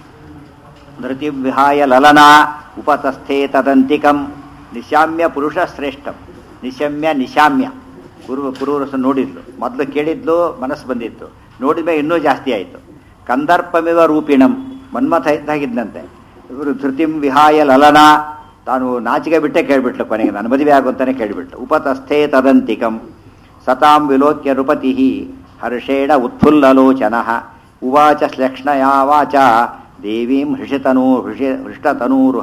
S1: ನೃತಿ ವಿಹಾಯ ಲಲನ ಉಪತಸ್ಥೆ ತದಂತಿಕಂ ನಿಶಾಮ್ಯ ಪುರುಷ ಶ್ರೇಷ್ಠಂ ನಿಶಮ್ಯ ನಿಶಾಮ್ಯ ಪೂರ್ವ ಪುರುಷ ನೋಡಿದ್ಲು ಮೊದಲು ಕೇಳಿದ್ಲು ಮನಸ್ಸು ಬಂದಿತ್ತು ನೋಡಿದ ಮೇಲೆ ಇನ್ನೂ ಜಾಸ್ತಿ ಆಯಿತು ಕಂದರ್ಪಮಿವ ರೂಪಿಣಂ ಮನ್ಮಥ ಇದ್ದಾಗಿದ್ದಂತೆ ಇವರು ಧೃತಿಂ ವಿಹಾಯ ಲಲನ ತಾನು ನಾಚಿಕೆ ಬಿಟ್ಟೆ ಕೇಳಿಬಿಟ್ಲು ಕೊನೆಗೆ ನಾನು ಮದುವೆ ಆಗುವಂತಾನೆ ಕೇಳಿಬಿಟ್ಲು ಉಪತಸ್ಥೆ ತದಂತಿಕಂ ಸತಾಂ ವಿಲೋಕ್ಯ ನೃಪತಿ ಹರ್ಷೇಣ ಉತ್ಫುಲ್ಲಲೋಚನ ಉವಾಚ ಶ್ಲಕ್ಷ್ಣಯಾ ವಾಚ ದೇವೀಂ ಹೃಷತನೂ ಹೃಷ ಹೃಷ್ಟತನೂರುಹ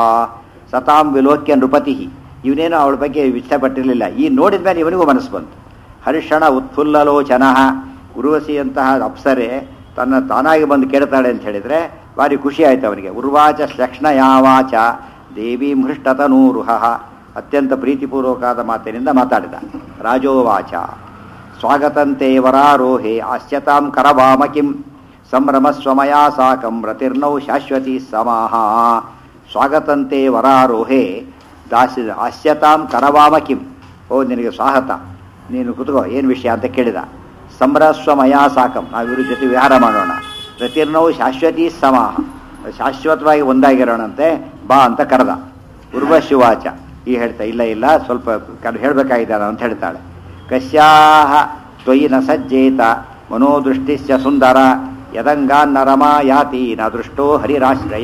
S1: ಸತಾಂ ವಿಲೋಕ್ಯ ನೃಪತಿ ಇವನೇನು ಅವಳ ಬಗ್ಗೆ ಇಷ್ಟಪಟ್ಟಿರಲಿಲ್ಲ ಈ ನೋಡಿದ ಮೇಲೆ ಇವನಿಗೂ ಮನಸ್ಸು ಬಂತು ಹರ್ಷಣ ಉತ್ಫುಲ್ಲಲೋಚನ ಉರ್ವಶಿಯಂತಹ ಅಪ್ಸರೆ ತನ್ನ ತಾನಾಗಿ ಬಂದು ಕೇಳ್ತಾಳೆ ಅಂತ ಹೇಳಿದರೆ ಭಾರಿ ಖುಷಿ ಆಯ್ತು ಅವನಿಗೆ ಉರ್ವಾಚ ಶ್ಲಕ್ಷ್ಣಯಾವಾಚ ದೇವೀಂ ಹೃಷ್ಟತನೂರುಹ ಅತ್ಯಂತ ಪ್ರೀತಿಪೂರ್ವಕವಾದ ಮಾತಿನಿಂದ ಮಾತಾಡಿದ ರಾಜೋವಾಚ ಸ್ವಾಗತಂತೆ ವರಾರೋಹೆ ಆಸ್ಯತಾಂ ಕರವಾಮ ಕಿಂ ಸಂಭ್ರಮಸ್ವಮಯಾ ಸಾಕಂ ರತಿರ್ನೌ ಶಾಶ್ವತಿ ಸಮಾಹ ಸ್ವಾಗತಂತೆ ವರಾರೋಹೆ ದಾಸಿ ಆಸ್ಯತಾಂ ಕರವಾಮ ಕಿಂ ಓ ನಿನಗೆ ಸ್ವಾಗತ ನೀನು ಕುತ್ಕೋ ಏನು ವಿಷಯ ಅಂತ ಕೇಳಿದ ಸಂಭ್ರಸ್ವಮಯಾ ಸಾಕಂ ನಾವು ಇವ್ರ ಜೊತೆ ವಿಹಾರ ಮಾಡೋಣ ರತಿರ್ನೌ ಶಾಶ್ವತಿ ಸಮಾಹ ಶಾಶ್ವತವಾಗಿ ಒಂದಾಗಿರೋಣಂತೆ ಬಾ ಅಂತ ಕರೆದ ಉರ್ವಶಿವಾಚ ಈ ಹೇಳ್ತಾ ಇಲ್ಲ ಇಲ್ಲ ಸ್ವಲ್ಪ ಹೇಳಬೇಕಾಗಿದ್ದಾನ ಅಂತ ಹೇಳ್ತಾಳೆ ಕಶ್ಯಾಹ ತ್ವಯಿ ನ ಸಜ್ಜೇತ ಮನೋದೃಷ್ಟಿಸ್ಯ ಸುಂದರ ಯದಂಗಾನ್ನರಮ ಯಾತಿ ನ ದೃಷ್ಟೋ ಹರಿರಾಶ್ರಯ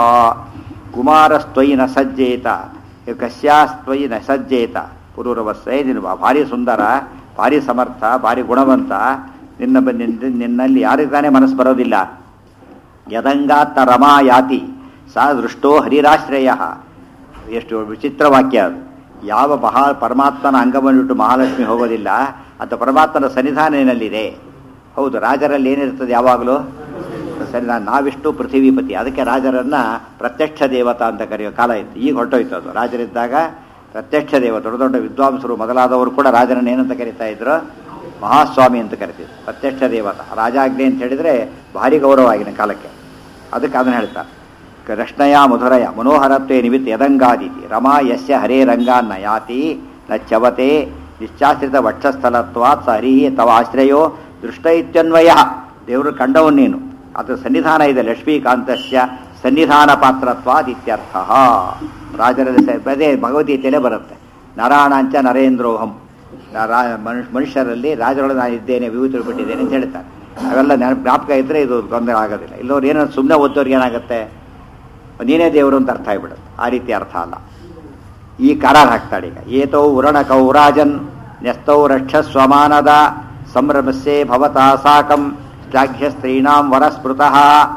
S1: ಕುಮಾರಸ್ತ್ವಯಿ ನ ಸಜ್ಜೇತ ಕಶ್ಯಾಸ್ತ್ವಯಿ ನ ಸಜ್ಜೇತ ಪುರೂರವಸ್ಸೇ ನೀನು ಭಾರಿ ಸುಂದರ ಭಾರಿ ಸಮರ್ಥ ಭಾರಿ ಗುಣವಂತ ನಿನ್ನ ಬ- ನಿನ್ನ- ನಿನ್ನಲ್ಲಿ ಯಾರಿಗೆ ತಾನೇ ಮನಸ್ಸು ಬರೋದಿಲ್ಲ ಯದಂಗಾತ್ತ ರಮಾ ಯಾತಿ ಸಾ ದೃಷ್ಟೋ ಹರಿರಾಶ್ರಯ ಎಷ್ಟು ವಿಚಿತ್ರ ವಾಕ್ಯ ಅದು ಯಾವ ಮಹಾ ಪರಮಾತ್ಮನ ಅಂಗವನ್ನಿಟ್ಟು ಮಹಾಲಕ್ಷ್ಮಿ ಹೋಗೋದಿಲ್ಲ ಅಂತ ಪರಮಾತ್ಮನ ಸನ್ನಿಧಾನ ಏನಲ್ಲಿದೆ ಹೌದು ರಾಜರಲ್ಲಿ ಏನಿರ್ತದೆ ಯಾವಾಗಲೂ ಸನ್ನಿಧಾನ ನಾವಿಷ್ಟು ಪೃಥ್ವೀಪತಿ ಅದಕ್ಕೆ ರಾಜರನ್ನ ಪ್ರತ್ಯಕ್ಷ ದೇವತಾ ಅಂತ ಕರೆಯೋ ಕಾಲ ಇತ್ತು ಈಗ ಹೊರಟೋಯ್ತು ಅದು ರಾಜರಿದ್ದಾಗ ಪ್ರತ್ಯಕ್ಷ ದೇವ ದೊಡ್ಡ ದೊಡ್ಡ ವಿದ್ವಾಂಸರು ಮೊದಲಾದವರು ಕೂಡ ರಾಜರನ್ನ ಏನಂತ ಕರೀತಾ ಇದ್ರು ಮಹಾಸ್ವಾಮಿ ಅಂತ ಕರಿತಿದ್ರು ಪ್ರತ್ಯಕ್ಷ ದೇವತ ರಾಜಾಜ್ಞೆ ಅಂತ ಹೇಳಿದ್ರೆ ಭಾರಿ ಗೌರವ ಆಗಿನ ಕಾಲಕ್ಕೆ ಅದಕ್ಕೆ ಅದನ್ನ ಹೇಳ್ತಾರೆ ಕೃಷ್ಣಯ ಮಧುರಯ ಮನೋಹರತ್ವೇ ನಿಮಿತ್ತ ಯದಂಗಾದಿತಿ ರಮಾ ಯಸ್ಯ ಹರೇ ರಂಗಾನ್ನ ಯಾತಿ ನ ಚವತೆ ನಿಶ್ಚಾಶ್ರಿತ ವಕ್ಷಸ್ಥಲತ್ವಾತ್ ಸ ಹರಿ ತವ ಆಶ್ರಯೋ ದೃಷ್ಟ ಇತ್ಯನ್ವಯ ದೇವರು ಕಂಡವನು ನೀನು ಅದು ಸನ್ನಿಧಾನ ಇದೆ ಲಕ್ಷ್ಮೀಕಾಂತಸ್ಯ ಸನ್ನಿಧಾನ ಪಾತ್ರತ್ವಾದ್ ಇತ್ಯರ್ಥ ರಾಜರಲ್ಲಿ ಸ- ಅದೇ ಭಗವದ್ಗೀತೆಯಲ್ಲೇ ಬರುತ್ತೆ ನರಾಣಾಂಚ ನರೇಂದ್ರೋಹಂ ನಾ- ರಾ- ಮನುಷ್ಯ ಮನುಷ್ಯರಲ್ಲಿ ರಾಜರೊಳಗೆ ನಾನು ಇದ್ದೇನೆ ವಿಭೂತಿ ಬಿಟ್ಟಿದ್ದೇನೆ ಅಂತ ಹೇಳ್ತಾರೆ ಅವೆಲ್ಲ ನೆನಪು ಜ್ಞಾಪಕ ಇದ್ದರೆ ಇದು ಗೊಂದಲ ಆಗೋದಿಲ್ಲ ಇಲ್ಲವ್ರು ಏನೋ ಸುಮ್ಮನೆ ಓದೋರ್ಗೆ ಏನಾಗುತ್ತೆ ನೀನೇ ದೇವರು ಅಂತ ಅರ್ಥ ಆಗಿಬಿಡುತ್ತೆ ಆ ರೀತಿ ಅರ್ಥ ಅಲ್ಲ ಈ ಕರಾರ್ ಹಾಕ್ತಾಳೆ ಈಗ ಏತೌ ಉರಣಕೌ ರಾಜನ್ ನ್ಯಸ್ತೌ ರಕ್ಷಸ್ವಮಾನದ ಸಂಭ್ರಮಸ್ಸೇ ಭವತಾ ಸಾಕಂ ಶ್ಲಾಘ್ಯ ಸ್ತ್ರೀಣಾಂ ವರಸ್ಮೃತಃ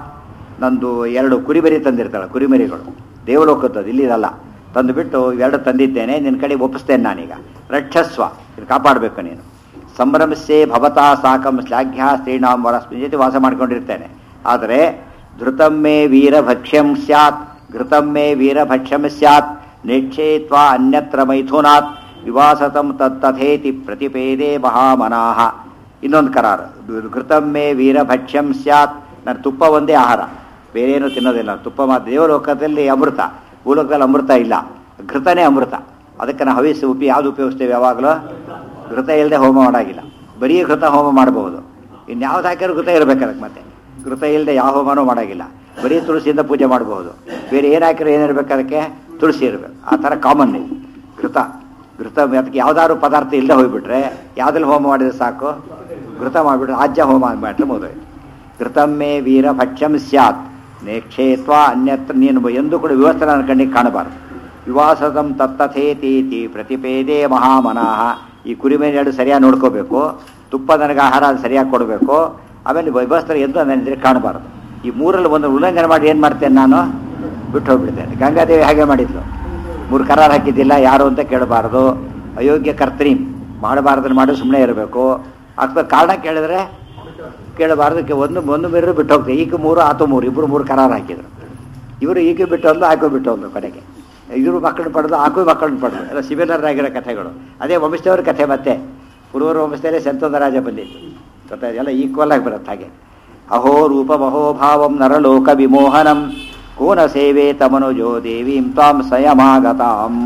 S1: ನಂದು ಎರಡು ಕುರಿಮರಿ ತಂದಿರ್ತಾಳೆ ಕುರಿಮರಿಗಳು ದೇವಲೋಕದ್ದು ಇಲ್ಲಿದಲ್ಲ ತಂದುಬಿಟ್ಟು ಇವೆರಡು ತಂದಿದ್ದೇನೆ ನಿನ್ನ ಕಡೆ ಒಪ್ಪಿಸ್ತೇನೆ ನಾನೀಗ ರಕ್ಷಸ್ವ ಇದು ಕಾಪಾಡಬೇಕು ನೀನು ಸಂಭ್ರಮಸ್ಸೇ ಭವತಾ ಸಾಕಂ ಶ್ಲಾಘ್ಯ ಸ್ತ್ರೀಣಾಂ ವರಸ್ಮೃತಿ ಜೊತೆ ವಾಸ ಮಾಡ್ಕೊಂಡಿರ್ತೇನೆ ಆದರೆ ಧೃತಂ ಮೇ ವೀರಭಕ್ಷ್ಯಂ ಸ್ಯಾತ್ ಘೃತಂ ಮೇ ವೀರಭಕ್ಷ್ಯಂ ಸ್ಯಾತ್ ನಿಕ್ಷೇತ್ವಾ ಅನ್ಯತ್ರ ಮೈಥುನಾತ್ ವಿವಾಸತಂ ತತ್ತಥೇತಿ ಪ್ರತಿಪೇದೆ ಮಹಾಮನಾಹ ಇನ್ನೊಂದು ಕರಾರು ಘೃತಂ ಮೇ ವೀರಭಕ್ಷ್ಯಂ ಸ್ಯಾತ್ ನನ್ನ ತುಪ್ಪ ಒಂದೇ ಆಹಾರ ಬೇರೇನು ತಿನ್ನೋದಿಲ್ಲ ತುಪ್ಪ ಮಾತ್ರ ದೇವಲೋಕದಲ್ಲಿ ಅಮೃತ ಭೂಲೋಕದಲ್ಲಿ ಅಮೃತ ಇಲ್ಲ ಘೃತನೇ ಅಮೃತ ಅದಕ್ಕೆ ನಾವು ಹವಿಸ್ಸು ಉಪಿ ಯಾವುದು ಉಪಯೋಗಿಸ್ತೇವೆ ಯಾವಾಗಲೂ ಘೃತ ಇಲ್ಲದೆ ಹೋಮ ಮಾಡಾಗಿಲ್ಲ ಬರೀ ಘೃತ ಹೋಮ ಮಾಡಬಹುದು ಇನ್ಯಾವ್ದು ಹಾಕಿದ್ರು ಘೃತ ಇರಬೇಕು ಅದಕ್ಕೆ ಮತ್ತೆ ಘೃತ ಇಲ್ಲದೆ ಯಾವ ಹೋಮನೂ ಮಾಡಾಗಿಲ್ಲ ಬರೀ ತುಳಸಿಯಿಂದ ಪೂಜೆ ಮಾಡಬಹುದು ಬೇರೆ ಏನು ಹಾಕಿರೋ ಏನಿರ್ಬೇಕು ಅದಕ್ಕೆ ತುಳಸಿ ಇರಬೇಕು ಆ ಥರ ಕಾಮನ್ ಇದು ಘೃತ ಘೃತ ಅದಕ್ಕೆ ಯಾವ್ದಾದ್ರು ಪದಾರ್ಥ ಇಲ್ಲದೆ ಹೋಗ್ಬಿಟ್ರೆ ಯಾವ್ದ್ರಲ್ಲಿ ಹೋಮ ಮಾಡಿದ್ರೆ ಸಾಕು ಘೃತ ಮಾಡಿಬಿಟ್ರೆ ಆಜ್ಯ ಹೋಮ ಮಾಡಿಬಿಟ್ರೆ ಮುಗಿದೋಯ್ತು ಘೃತಮ್ಮೇ ವೀರ ಭಕ್ಷ್ಯಂ ಸ್ಯಾತ್ ನೇಕ್ಷೇತ್ವ ಅನ್ಯತ್ರ ನೀನು ಎಂದು ಕೂಡ ವ್ಯವಸ್ಥೆ ನನ್ನ ಕಣ್ಣಿಗೆ ಕಾಣಬಾರದು ವಿವಾಸದಂ ತತ್ತಥೇತೀತಿ ಪ್ರತಿಪೇದೆ ಮಹಾಮನಾಹ ಈ ಕುರಿಮೇಲೆ ಎರಡು ಸರಿಯಾಗಿ ನೋಡ್ಕೋಬೇಕು ತುಪ್ಪ ನನಗೆ ಆಹಾರ ಅದು ಸರಿಯಾಗಿ ಕೊಡಬೇಕು ಆಮೇಲೆ ವ್ಯವಸ್ಥೆ ಎಂದು ನನ್ನ ಕಾಣಬಾರದು ಈ ಮೂರಲ್ಲಿ ಒಂದು ಉಲ್ಲಂಘನೆ ಮಾಡಿ ಏನು ಮಾಡ್ತೇನೆ ನಾನು ಬಿಟ್ಟು ಹೋಗ್ಬಿಡ್ತೇನೆ ಗಂಗಾದೇವಿ ಹಾಗೆ ಮಾಡಿದ್ಲು ಮೂರು ಕರಾರ್ ಹಾಕಿದ್ದಿಲ್ಲ ಯಾರು ಅಂತ ಕೇಳಬಾರ್ದು ಅಯೋಗ್ಯ ಕರ್ತರಿ ಮಾಡಬಾರ್ದನ್ನು ಮಾಡಿ ಸುಮ್ಮನೆ ಇರಬೇಕು ಅಥವಾ ಕಾರಣ ಕೇಳಿದ್ರೆ ಕೇಳಬಾರ್ದು ಕೆ- ಒಂದು ಒಂದು ಮೇರು ಬಿಟ್ಟು ಹೋಗ್ತೇವೆ ಈಗ ಮೂರು ಆತು ಮೂರು ಇಬ್ಬರು ಮೂರು ಕರಾರ್ ಹಾಕಿದ್ರು ಇವರು ಈಗ ಬಿಟ್ಟು ಒಂದು ಆಕೋ ಬಿಟ್ಟು ಒಂದು ಕಡೆಗೆ ಇವರು ಮಕ್ಕಳನ್ನ ಪಡೆದು ಆಕೋ ಮಕ್ಕಳನ್ನ ಪಡೆದು ಎಲ್ಲ ಸಿಮಿಲರ್ ಆಗಿರೋ ಕಥೆಗಳು ಅದೇ ವಂಶದವ್ರ ಕಥೆ ಮತ್ತೆ ಪುರೂರ ವಂಶದಲ್ಲೇ ಸಂತೋದರಾಜ ಬಂದಿತ್ತು ಗೊತ್ತಾಯ್ತು ಎಲ್ಲ ಈಕ್ವಲ್ ಆಗಿ ಬರುತ್ತೆ ಹಾಗೆ ಅಹೋ ರೂಪ ಮಹೋಭಾವಂ ನರಲೋಕ ವಿಮೋಹನಂ ಕೋನ ಸೇವೆ ತಮನುಜೋ ದೇವೀಂ ತ್ವಾಂ ಸ್ವಯಮಾಗತಾಂ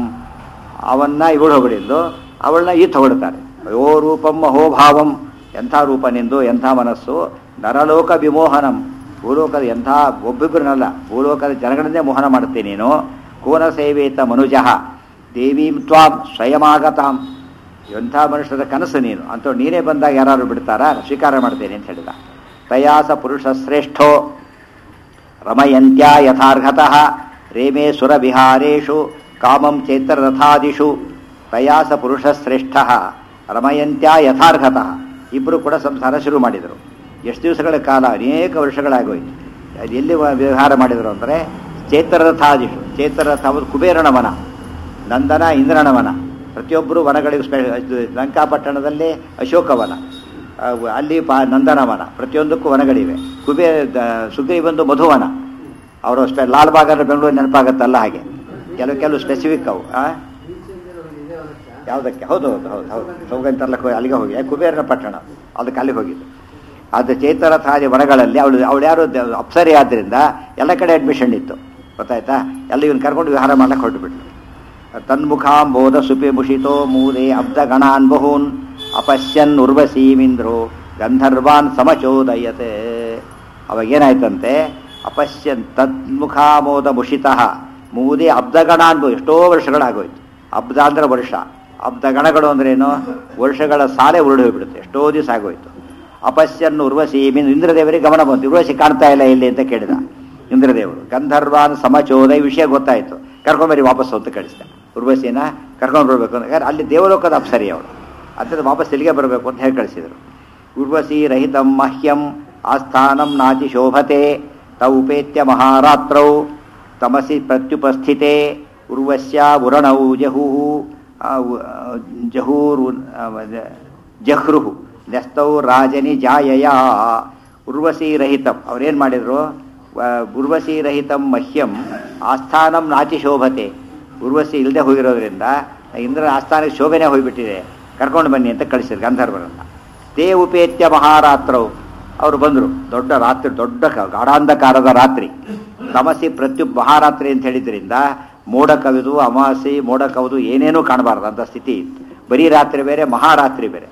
S1: ಅವನ್ನ ಇವಳು ಹೊಗಳಿದ್ದು ಅವಳನ್ನ ಈತ ಹೊಗಳ್ತಾರೆ ಅಯೋ ರೂಪಂ ಮಹೋಭಾವಂ ಎಂಥ ರೂಪ ನಿಂದು ಎಂಥ ಮನಸ್ಸು ನರಲೋಕ ವಿಮೋಹನಂ ಭೂಲೋಕದ ಎಂಥ ಒಬ್ಬೊಬ್ಬರನ್ನಲ್ಲ ಭೂಲೋಕದ ಜನಗಳನ್ನೇ ಮೋಹನ ಮಾಡುತ್ತೆ ನೀನು ಕೋನ ಸೇವೇತ ಮನುಜಃ ದೇವೀಂ ತ್ವಾಂ ಸ್ವಯಮಾಗತಾಂ ಎಂಥ ಮನುಷ್ಯರ ಕನಸು ನೀನು ಅಂತ ನೀನೇ ಬಂದಾಗ ಯಾರು ಬಿಡ್ತಾರಾ ಸ್ವೀಕಾರ ಮಾಡ್ತೇನೆ ಅಂತ ಹೇಳಿದ ತಯಾಸ ಪುರುಷ ಶ್ರೇಷ್ಠೋ ರಮಯಂತ್ಯ ಯಥಾರ್ಹತಃ ರೇಮೇ ಸುರವಿಹಾರೇಷು ಕಾಮಂ ಚೈತ್ರರಥಾದಿಷು ತಯಾಸ ಪುರುಷ ಶ್ರೇಷ್ಠ ರಮಯಂತ್ಯ ಯಥಾರ್ಹತಃ ಇಬ್ಬರು ಕೂಡ ಸಂಸಾರ ಶುರು ಮಾಡಿದರು ಎಷ್ಟು ದಿವಸಗಳ ಕಾಲ ಅನೇಕ ವರ್ಷಗಳಾಗೋಯ್ತು ಅದು ಎಲ್ಲಿ ವ- ವ್ಯವಹಾರ ಮಾಡಿದರು ಅಂದರೆ ಚೈತ್ರರಥಾದಿಷು ಚೈತ್ರರಥ ಅವರು ಕುಬೇರನ ವನ ನಂದನ ಇಂದ್ರನ ವನ ಪ್ರತಿಯೊಬ್ಬರು ವನಗಳಿಗೆ ಸ್ಪೆ ಇದು ಲಂಕಾಪಟ್ಟಣದಲ್ಲಿ ಅಶೋಕವನ ಅವು ಅಲ್ಲಿ ಪಾ ನಂದನವನ ಪ್ರತಿಯೊಂದಕ್ಕೂ ವನಗಳಿವೆ ಕುಬೇರ ಸುಗ್ರೀವಂದು ಮಧುವನ ಅವರು ಸ್ಪೆ ಲಾಲ್ಬಾಗರ ಬೆಂಗಳೂರು ನೆನಪಾಗತ್ತಲ್ಲ ಹಾಗೆ ಕೆಲವು ಕೆಲವು ಸ್ಪೆಸಿಫಿಕ್ ಅವು ಆ? ಯಾವುದಕ್ಕೆ ಹೌದು ಹೌದು ಹೌದು ಹೌದು ಸೌಗಂತರ್ಲಕ್ಕೆ ಹೋಗಿ ಅಲ್ಲಿಗೆ ಹೋಗಿ ಕುಬೇರನ ಪಟ್ಟಣ ಅದಕ್ಕೆ ಅಲ್ಲಿಗೆ ಹೋಗಿದ್ದು ಅದು ಚೈತರಥಾದಿ ವನಗಳಲ್ಲಿ ಅವಳು ಅವಳು ಯಾರು ದ- ಅಪ್ಸರಿ ಆದ್ದರಿಂದ ಎಲ್ಲ ಕಡೆ ಅಡ್ಮಿಷನ್ ಇತ್ತು ಗೊತ್ತಾಯ್ತಾ ಎಲ್ಲ ಇವನು ಕರ್ಕೊಂಡು ವಿಹಾರ ಮಾಡ್ಲಿಕ್ಕೆ ಹೊರಟುಬಿಟ್ರು ತನ್ಮುಖಾಂಬೋಧ ಸುಪಿ ಮುಷಿತೋ ಮೂಲೆ ಅಬ್ಧ ಗಣಾನ್ ಬಹೂನ್ ಅಪಶ್ಯನ್ ಉರ್ವಸೀಮಿಂದ್ರೋ ಗಂಧರ್ವಾನ್ ಸಮಚೋದಯತೆ ಅವಾಗೇನಾಯ್ತಂತೆ ಅಪಶ್ಯನ್ ತನ್ಮುಖಾಮೋದ ಮುಷಿತಃ ಮೂದೆ ಅಬ್ಧಗಣಾನ್ ಬಹು- ಎಷ್ಟೋ ವರ್ಷಗಳಾಗೋಯ್ತು ಅಬ್ಧ ಅಂದ್ರೆ ವರ್ಷ ಅಬ್ಧ ಗಣಗಳು ಅಂದ್ರೇನು ವರ್ಷಗಳ ಸಾಲೆ ಉರುಳಿ ಹೋಗ್ಬಿಡುತ್ತೆ ಎಷ್ಟೋ ದಿವಸ ಆಗೋಯ್ತು ಅಪಶ್ಯನ್ ಉರ್ವಶಿ ಮೀನ್ ಇಂದ್ರದೇವರಿಗೆ ಗಮನ ಬಂತು ಉರ್ವಶಿ ಕಾಣ್ತಾ ಇಲ್ಲ ಇಲ್ಲಿ ಅಂತ ಕೇಳಿದ ಇಂದ್ರದೇವರು ಗಂಧರ್ವಾನ್ ಸಮಚೋದ ಈ ವಿಷಯ ಗೊತ್ತಾಯ್ತು ಕರ್ಕೊಂಬರಿ ವಾಪಸ್ ಅಂತ ಕಳಿಸ್ದ ಉರ್ವಶಿನ ಕರ್ಕೊಂಡು ಬರ್ಬೇಕು ಅಂತ ಯಾಕಂದ್ರೆ ಅಲ್ಲಿ ದೇವಲೋಕದ ಅಪ್ಸರಿ ಅವಳು ಅದ್ರ ವಾಪಸ್ ಇಲ್ಲಿಗೆ ಬರಬೇಕು ಅಂತ ಹೇಳಿ ಕಳಿಸಿದರು ಉರ್ವಶಿ ರಹಿತಂ ಮಹ್ಯಂ ಆಸ್ಥಾನಂ ನಾತಿ ಶೋಭತೆ ತ ಉಪೇತ್ಯ ಮಹಾರಾತ್ರೌ ತಮಸಿ ಪ್ರತ್ಯುಪಸ್ಥಿತೆ ಉರ್ವಶ್ಯ ಉರಣೌ ಜಹೂಹು ಆ, ಉ- ಆ, ಜಹೂರು ಆ, ವ- ಜಹ್ರುಹು ನೆಸ್ತೌ ರಾಜನಿ ಜಾಯಯ ಉರ್ವಶಿ ರಹಿತಂ ಅವ್ರೇನು ಮಾಡಿದ್ರು ವ- ಉರ್ವಶಿ ರಹಿತಂ ಮಹ್ಯಂ ಆಸ್ಥಾನಂ ನಾತಿ ಶೋಭತೆ ಉರ್ವಶಿ ಇಲ್ಲದೆ ಹೋಗಿರೋದ್ರಿಂದ ಇಂದ್ರ ಆಸ್ಥಾನಕ್ಕೆ ಶೋಭೆನೇ ಹೋಗಿಬಿಟ್ಟಿದೆ ಕರ್ಕೊಂಡು ಬನ್ನಿ ಅಂತ ಕಳಿಸಿದ್ರು ಗಂಧರ್ವರನ್ನ ತೇ ಉಪೇತ್ಯ ಮಹಾರಾತ್ರವು ಅವರು ಬಂದರು ದೊಡ್ಡ ರಾತ್ರಿ ದೊಡ್ಡ ಕ- ಗಾಢಾಂಧಕಾರದ ರಾತ್ರಿ ತಮಸಿ ಪ್ರತ್ಯುಪ್ ಮಹಾರಾತ್ರಿ ಅಂತ ಹೇಳಿದ್ರಿಂದ ಮೋಡ ಕವಿದು ಅಮಾವಾಸ್ಯೆ ಮೋಡ ಕವಿದು ಏನೇನೂ ಕಾಣಬಾರ್ದು ಅಂತ ಸ್ಥಿತಿ ಇತ್ತು ಬರೀ ರಾತ್ರಿ ಬೇರೆ ಮಹಾರಾತ್ರಿ ಬೇರೆ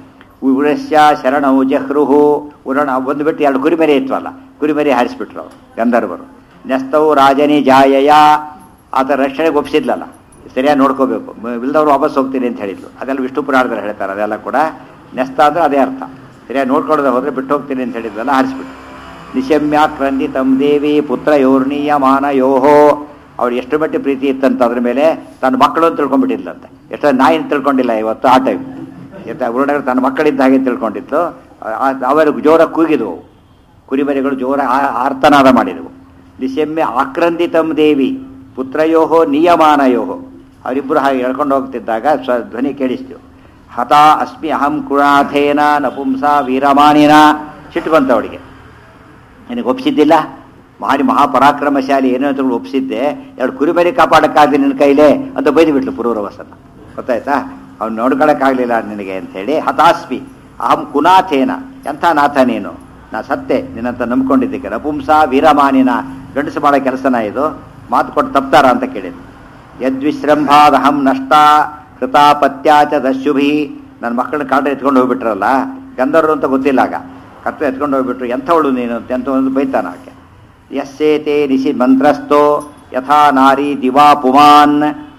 S1: ಉರಸ್ಯ ಶರಣವು ಜಹ್ರುಹು ಉರಣ ಒಂದು ಬಿಟ್ಟು ಎರಡು ಕುರಿಮರಿ ಇತ್ವಲ್ಲ ಕುರಿಮರಿ ಹಾರಿಸ್ಬಿಟ್ರು ಅವರು ಗಂಧರ್ವರು ನೆಸ್ತವು ರಾಜನಿ ಜಾಯಯ ಆತ ರಕ್ಷಣೆಗೆ ಒಪ್ಪಿಸಿದ್ಲಲ್ಲ ಸರಿಯಾಗಿ ನೋಡ್ಕೋಬೇಕು ಮ- ಇಲ್ದವ್ರು ವಾಪಸ್ ಹೋಗ್ತೀನಿ ಅಂತ ಹೇಳಿದ್ಲು ಅದೆಲ್ಲ ವಿಷ್ಣು ಪುರಾಣದಲ್ಲಿ ಹೇಳ್ತಾರೆ ಅದೆಲ್ಲ ಕೂಡ ನೆಸ್ತ ಅಂದ್ರೆ ಅದೇ ಅರ್ಥ ಸರಿಯಾಗಿ ನೋಡ್ಕೊಳ್ಳೋದು ಹೋದ್ರೆ ಬಿಟ್ಟು ಹೋಗ್ತೀನಿ ಅಂತ ಹೇಳಿದ್ವಲ್ಲ ಹಾರಿಸ್ಬಿಟ್ಟು ನಿಶಮ್ಯ ಕ್ರಂದಿ ತಮ್ ದೇವಿ ಪುತ್ರ ಯೋರ್ಣೀಯ ಮಾನ ಯೋಹೋ ಅವ್ರು ಎಷ್ಟು ಮಟ್ಟಿಗೆ ಪ್ರೀತಿ ಇತ್ತಂತ ಅದ್ರ ಮೇಲೆ ತನ್ನ ಮಕ್ಕಳು ಅಂತ ತಿಳ್ಕೊಂಡ್ಬಿಟ್ಟಿದ್ಲಂತೆ ಎಷ್ಟೋ ನಾಯಿ ಅಂತ ತಿಳ್ಕೊಂಡಿಲ್ಲ ಇವತ್ತು ಆ ಟೈಮ್ ಎತ್ತ ಉರುಣಗಳು ತನ್ನ ಮಕ್ಕಳಿದ್ದ ಹಾಗೆ ತಿಳ್ಕೊಂಡಿತ್ತು ಆ- ಅವರು ಜೋರ ಕೂಗಿದವು ಕುರಿಮರಿಗಳು ಜೋರ ಆ- ಆರ್ತನಾದ ಮಾಡಿದವು ನಿಶಮ್ಯ ಆಕ್ರಂದಿತಂ ದೇವಿ ಪುತ್ರಯೋಹೋ ನಿಯಮಾನಯೋಹೋ ಅವರಿಬ್ಬರು ಹಾಗೆ ಎಳ್ಕೊಂಡು ಹೋಗ್ತಿದ್ದಾಗ ಸ್ವ ಧ್ವನಿ ಕೇಳಿಸ್ತು ಹತ ಅಸ್ಮಿ ಅಹಂ ಕುಣಾಥೇನ ನಪುಂಸ ವೀರಮಾನಿನ ಸಿಟ್ಟು ಬಂತ ಅವಳಿಗೆ ನಿನಗೆ ಒಪ್ಪಿಸಿದ್ದಿಲ್ಲ ಭಾರಿ ಮಹಾಪರಾಕ್ರಮಶಾಲಿ ಏನೋ ಅಂತ ಒಪ್ಪಿಸಿದ್ದೆ ಎರಡು ಕುರಿಮರಿ ಕಾಪಾಡಕ್ಕಾಗಲಿ ನಿನ್ನ ಕೈಲೇ ಅಂತ ಬೈದು ಬಿಟ್ಲು ಪುರೂರವಸನ್ನ ಗೊತ್ತಾಯ್ತಾ ಅವ್ನು ನೋಡ್ಕೊಳಕ್ಕಾಗಲಿಲ್ಲ ನಿನಗೆ ಅಂತ ಹೇಳಿ ಹತಾಸ್ಮಿ ಅಹಂ ಕುನಾಥೇನ ಎಂಥ ನಾಥ ನೀನು ನಾ ಸತ್ತೆ ನಿನ್ನಂತ ನಂಬ್ಕೊಂಡಿದ್ದಕ್ಕೆ ನಪುಂಸ ವೀರಮಾನಿನ ಗಂಡಸು ಮಾಡೋ ಕೆಲಸನ ಇದು ಮಾತು ಕೊಟ್ಟು ತಪ್ತಾರ ಅಂತ ಕೇಳಿದ್ದು ಯದ್ವಿಶ್ರಂಭಾದಹಂ ನಷ್ಟ ಕೃತಾಪತ್ಯಾಚ ದಸ್ಯುಭಿ ನನ್ನ ಮಕ್ಕಳನ್ನ ಕಾಡ ಎತ್ಕೊಂಡು ಹೋಗ್ಬಿಟ್ರಲ್ಲ ಗಂಧರ್ವರು ಅಂತ ಗೊತ್ತಿಲ್ಲ ಆಗ ಕತ್ತು ಎತ್ಕೊಂಡು ಹೋಗ್ಬಿಟ್ರು ಎಂಥವಳು ನೀನು ಅಂತ ಎಂತ ಒಂದು ಬೈತಾನ ಆಕೆ ಯಸ್ಸೇತೆ ನಿಶಿ ಮಂತ್ರಸ್ಥೋ ಯಥಾ ನಾರಿ ದಿವಾ ಪುಮಾನ್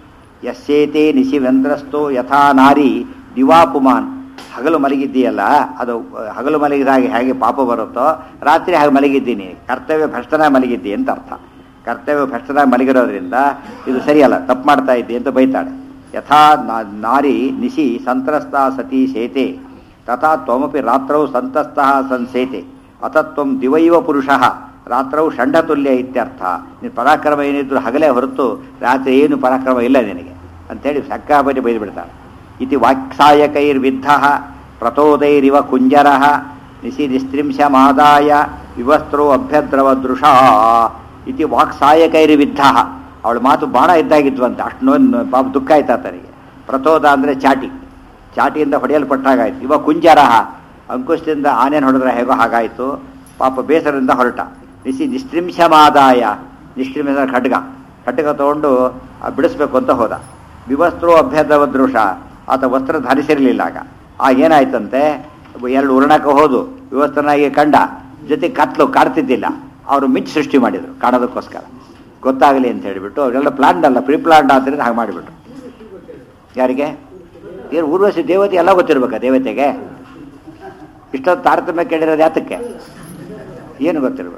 S1: ಯಸ್ಸೇತೆ ನಿಶಿ ಮಂತ್ರಸ್ಥೋ ಯಥಾ ನಾರಿ ದಿವಾ ಪುಮಾನ್ ಹಗಲು ಮಲಗಿದ್ದೀಯಲ್ಲ ಅದು ಅಹ್, ಹಗಲು ಮಲಗಿದ ಹಾಗೆ ಹೇಗೆ ಪಾಪ ಬರುತ್ತೋ ರಾತ್ರಿ ಹಾಗೆ ಮಲಗಿದ್ದೀನಿ ಕರ್ತವ್ಯ ಭ್ರಷ್ಟನಾಗಿ ಮಲಗಿದ್ದಿ ಅಂತ ಅರ್ಥ ಕರ್ತವ್ಯ ಭ್ರಷ್ಟನಾಗಿ ಮಲಗಿರೋದ್ರಿಂದ ಇದು ಸರಿಯಲ್ಲ ತಪ್ಪು ಮಾಡ್ತಾ ಇದ್ದಿ ಅಂತ ಬೈತಾಳೆ ಯಥಾ ನಾ- ನಾರಿ ನಿಶಿ ಸಂತ್ರಸ್ತ ಸತಿ ಸೇತೆ ತಥಾ ತ್ವಮಪಿ ರಾತ್ರೌ ಸಂತಸ್ತಃ ಸಂಸೇತೆ ಅತತ್ವಂ ದಿವೈವ ಪುರುಷಃ ರಾತ್ರೌ ಷಂಡತುಲ್ಯ ಇತ್ಯರ್ಥ ನಿನ್ನ ಪರಾಕ್ರಮ ಏನಿದ್ರು ಹಗಲೇ ಹೊರತು ರಾತ್ರಿ ಏನು ಪರಾಕ್ರಮ ಇಲ್ಲ ನಿನಗೆ ಅಂತೇಳಿ ಸಕ್ಕಾಪತಿ ಬೈದು ಬಿಡ್ತಾಳೆ ಇತಿ ವಾಕ್ಸಾಯಕೈರ್ವಿದ್ಧ ಪ್ರತೋದೈರಿವ ಕುಂಜರ ನಿಶಿ ನಿಸ್ತ್ರಿಂಶಮಾದಾಯ ವಿವಸ್ತ್ರೋ ಅಭ್ಯದ್ರವದೃಷ ಇತಿ ವಾಕ್ಸಾಯಕೈರ್ವಿದ್ಧ ಅವಳ ಮಾತು ಬಾಣ ಇದ್ದಾಗಿದ್ವಂತೆ ಅಷ್ಟು ನೋವು ಪಾಪ ದುಃಖ ಆಯ್ತು ಆತನಿಗೆ ಪ್ರತೋದ ಅಂದರೆ ಚಾಟಿ ಚಾಟಿಯಿಂದ ಹೊಡೆಯಲ್ಪಟ್ಟಾಗಾಯ್ತು ಇವ ಕುಂಜರ ಅಂಕುಶದಿಂದ ಆನೆಯನ್ನು ಹೊಡೆದ್ರೆ ಹೇಗೋ ಹಾಗಾಯಿತು ಪಾಪ ಬೇಸರದಿಂದ ಹೊರಟ ನಿಸಿ ನಿಸ್ತ್ರಿಂಶಮಾದಾಯ ನಿಷ್ಕ್ರಿಮಿದ ಖಡ್ಗ ಖಡ್ಗ ತಗೊಂಡು ಆ ಬಿಡಿಸ್ಬೇಕು ಅಂತ ಹೋದ ವಿವಸ್ತ್ರೋ ಅಭ್ಯದವದೃಷ ಆತ ವಸ್ತ್ರ ಧರಿಸಿರಲಿಲ್ಲ ಆಗ ಆಗ ಏನಾಯ್ತಂತೆ ಎರಡು ಉರ್ಣಕ್ಕೆ ಹೋದು ವಿವಸ್ತ್ರನಾಗಿ ಕಂಡ ಜೊತೆ ಕತ್ಲು ಕಾಡ್ತಿದ್ದಿಲ್ಲ ಅವರು ಮಿಂಚು ಸೃಷ್ಟಿ ಮಾಡಿದರು ಕಾಣೋದಕ್ಕೋಸ್ಕರ ಗೊತ್ತಾಗಲಿ ಅಂತ ಹೇಳಿಬಿಟ್ಟು ಅವರೆಲ್ಲ ಪ್ಲಾನ್ಡ್ ಅಲ್ಲ ಪ್ರೀ ಪ್ಲಾನ್ಡ್ ಆದ್ದರಿಂದ ಹಾಗೆ ಮಾಡಿಬಿಟ್ರು ಯಾರಿಗೆ ಏನು ಊರ್ವಶಿ ದೇವತೆ ಎಲ್ಲ ಗೊತ್ತಿರ್ಬೇಕಾ ದೇವತೆಗೆ ಇಷ್ಟೊಂದು ತಾರತಮ್ಯ ಕೇಳಿರೋದು ಯಾತಕ್ಕೆ ಏನು ಗೊತ್ತಿರ್ಬೇಕು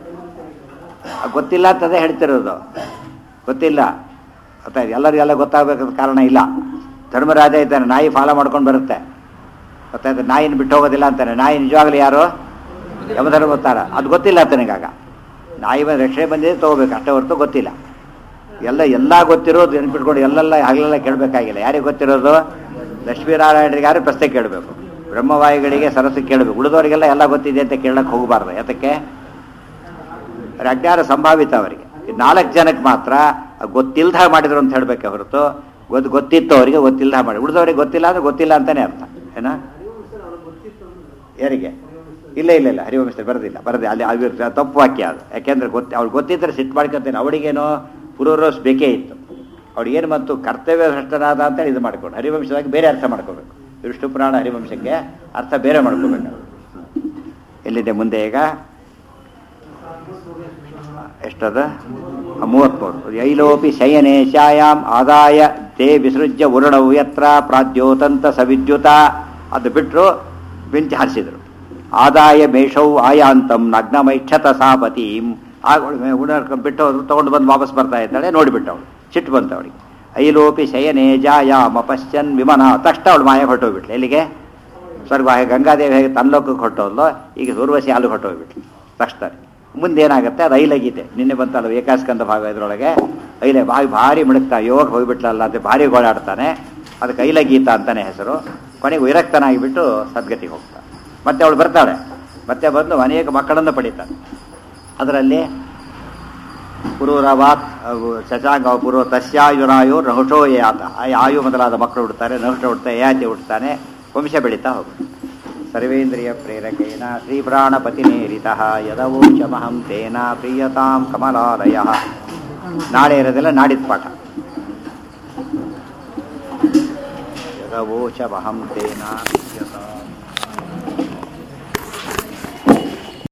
S1: ಆ ಗೊತ್ತಿಲ್ಲ ಅಂತದೇ ಹೇಳ್ತಿರೋದು ಗೊತ್ತಿಲ್ಲ ಗೊತ್ತಾಯ್ತು ಎಲ್ಲರಿಗೆಲ್ಲ ಗೊತ್ತಾಗಬೇಕಂತ ಕಾರಣ ಇಲ್ಲ ಧರ್ಮರಾಜ ಇದ್ದಾನೆ ನಾಯಿ ಫಾಲೋ ಮಾಡ್ಕೊಂಡು ಬರುತ್ತೆ ಗೊತ್ತಾಯ್ತು ನಾಯಿನ ಬಿಟ್ಟು ಹೋಗೋದಿಲ್ಲ ಅಂತಾನೆ ನಾಯಿ ನಿಜವಾಗ್ಲೂ ಯಾರು ಯಮಧರ್ಮ ಗೊತ್ತಾರ ಅದು ಗೊತ್ತಿಲ್ಲ ಅಂತನಿಗಾಗ ನಾಯಿ ಬಂದು ರಕ್ಷಣೆ ಬಂದಿದೆ ತೊಗೋಬೇಕು ಅಷ್ಟೇ ಹೊರತು ಗೊತ್ತಿಲ್ಲ ಎಲ್ಲ ಎಲ್ಲ ಗೊತ್ತಿರೋದು ನೆನ್ಪಿಟ್ಕೊಂಡು ಎಲ್ಲೆಲ್ಲ ಹಗಲೆಲ್ಲ ಕೇಳಬೇಕಾಗಿಲ್ಲ ಯಾರಿಗೆ ಗೊತ್ತಿರೋದು ಲಕ್ಷ್ಮೀನಾರಾಯಣರಿಗೆ ಯಾರು ಪ್ರಶ್ನೆ ಕೇಳಬೇಕು ಬ್ರಹ್ಮವಾಯುಗಳಿಗೆ ಸರಸ್ಸು ಕೇಳಬೇಕು ಉಳಿದವರಿಗೆಲ್ಲ ಎಲ್ಲ ಗೊತ್ತಿದೆ ಅಂತ ಕೇಳಕ್ಕೆ ಹೋಗಬಾರ್ದು ಯಾತಕ್ಕೆ ಅವ್ರ ಅಜ್ಞಾನ ಸಂಭಾವಿತ ಅವರಿಗೆ ಈ ನಾಲ್ಕು ಜನಕ್ಕೆ ಮಾತ್ರ ಗೊತ್ತಿಲ್ದ ಮಾಡಿದ್ರು ಅಂತ ಹೇಳಬೇಕೆ ಹೊರತು ಗೊತ್ತು ಗೊತ್ತಿತ್ತು ಅವರಿಗೆ ಗೊತ್ತಿಲ್ದ ಮಾಡಿ ಉಳಿದವರಿಗೆ ಗೊತ್ತಿಲ್ಲ ಅಂದ್ರೆ ಗೊತ್ತಿಲ್ಲ ಅಂತಾನೆ ಅರ್ಥ ಏನ ಯಾರಿಗೆ ಇಲ್ಲ ಇಲ್ಲ ಇಲ್ಲ ಹರಿವಂಶ ಬರೋದಿಲ್ಲ ಬರೋದಿಲ್ಲ ಅಲ್ಲಿ ಅದು ತಪ್ಪು ವಾಕ್ಯ ಅದು ಯಾಕೆಂದ್ರೆ ಗೊತ್ತಿ ಅವ್ಳು ಗೊತ್ತಿದ್ರೆ ಸಿಟ್ಟು ಮಾಡ್ಕೊತೇನೆ ಅವಳಿಗೇನೋ ಪುರೋರೋಸ್ ಬೇಕೇ ಇತ್ತು ಅವ್ಳಿಗೇನು ಮತ್ತು ಕರ್ತವ್ಯ ಭ್ರಷ್ಟನಾದ ಅಂತ ಇದು ಮಾಡ್ಕೊಂಡು ಹರಿವಂಶವಾಗಿ ಬೇರೆ ಅರ್ಥ ಮಾಡ್ಕೋಬೇಕು ವಿಷ್ಣು ಪುರಾಣ ಹರಿವಂಶಕ್ಕೆ ಅರ್ಥ ಬೇರೆ ಮಾಡ್ಕೋಬೇಕು ಎಲ್ಲಿದೆ ಮುಂದೆ ಈಗ ಎಷ್ಟದ ಮೂವತ್ಮೂರು ಐಲೋಪಿ ಶಯನೆ ಶಾಯಾಮ್ ಆದಾಯ ತೇ ವಿಸೃಜ್ಯ ಉರುಣವು ಯತ್ರ ಪ್ರಾದ್ಯೋತಂತ ಸವಿದ್ಯುತ ಅದು ಬಿಟ್ಟರು ಬೆಂಚಿ ಹಾರಿಸಿದ್ರು ಆದಾಯ ಮೇಷೌ ಆಯಾಂತಂ ನಗ್ನಮೈಕ್ಷತ ಸಾಪತೀಂ ಆಗ ಉಣರ್ಕೊಂಡು ಬಿಟ್ಟು ಹೋದ್ರು ತೊಗೊಂಡು ಬಂದು ವಾಪಸ್ ಬರ್ತಾ ಇದ್ದಾಳೆ ನೋಡಿಬಿಟ್ಟವಳು ಸಿಟ್ಟು ಬಂತು ಅವಳಿಗೆ ಐಲೋಪಿ ಶಯನೆ ಜಾಯಾಮ ಪಶ್ಚನ್ ವಿಮನ ತಕ್ಷಣ ಅವಳು ಮಾಯ ಹೊರಟೋಗ್ಬಿಟ್ಲು ಎಲ್ಲಿಗೆ ಸ್ವರ್ಗ ಹಾಗೆ ಗಂಗಾದೇವಿ ಹೇಗೆ ತನ್ನ ಲೋಕಕ್ಕೆ ಹೊರಟೋದ್ಲೋ ಈಗ ಊರ್ವಶಿ ಹಾಲು ಹೊರಟೋಗ್ಬಿಟ್ಲು ತಕ್ಷಣ ಮುಂದೆ ಏನಾಗುತ್ತೆ ಅದು ಐಲಗೀತೆ ನಿನ್ನೆ ಬಂತಲ್ಲ ಏಕಾಸ್ಕಂದ ಭಾಗ ಇದರೊಳಗೆ ಐಲೆ ಭಾರಿ ಭಾರಿ ಮಿಡುಕ್ತಾ ಯೋಗ ಹೋಗ್ಬಿಟ್ಲಲ್ಲ ಅಂತ ಭಾರಿ ಗೋಳಾಡ್ತಾನೆ ಅದಕ್ಕೆ ಐಲಗೀತ ಅಂತಾನೆ ಹೆಸರು ಕೊನೆಗೆ ವಿರಕ್ತನಾಗಿಬಿಟ್ಟು ಸದ್ಗತಿಗೆ ಹೋಗ್ತಾನೆ ಮತ್ತೆ ಅವಳು ಬರ್ತಾಳೆ ಮತ್ತೆ ಬಂದು ಅನೇಕ ಮಕ್ಕಳನ್ನು ಪಡಿತಾನೆ ಅದರಲ್ಲಿ ಪುರೂರವಾತ್ ಶಶಾಂಗ ಪುರು ತಸ್ಯಾಯುರಾಯು ನಹುಷೋ ಯಾತ ಆ ಆಯು ಮೊದಲಾದ ಮಕ್ಕಳು ಹುಡ್ತಾರೆ ನಹುಷ ಹುಡ್ತಾರೆ ಯಾತಿ ಹುಡ್ತಾನೆ ವಂಶ ಬೆಳೀತಾ ಹೋಗುತ್ತೆ ಸರ್ವೇಂದ್ರಿಯ ಪ್ರೇರಕೇನ ಶ್ರೀಪ್ರಾಣಪತಿನೇರಿತಃ ಯದವೋಚಮಹಂ ತೇನ ಪ್ರೀಯತಾಂ ಕಮಲಾಲಯ ನಾಳೆ ಇರೋದೆಲ್ಲ ನಾಡಿದ ಪಾಠ ಯದವೋಚಮಹಂ ತೇನ ಪ್ರೀಯತಾಂ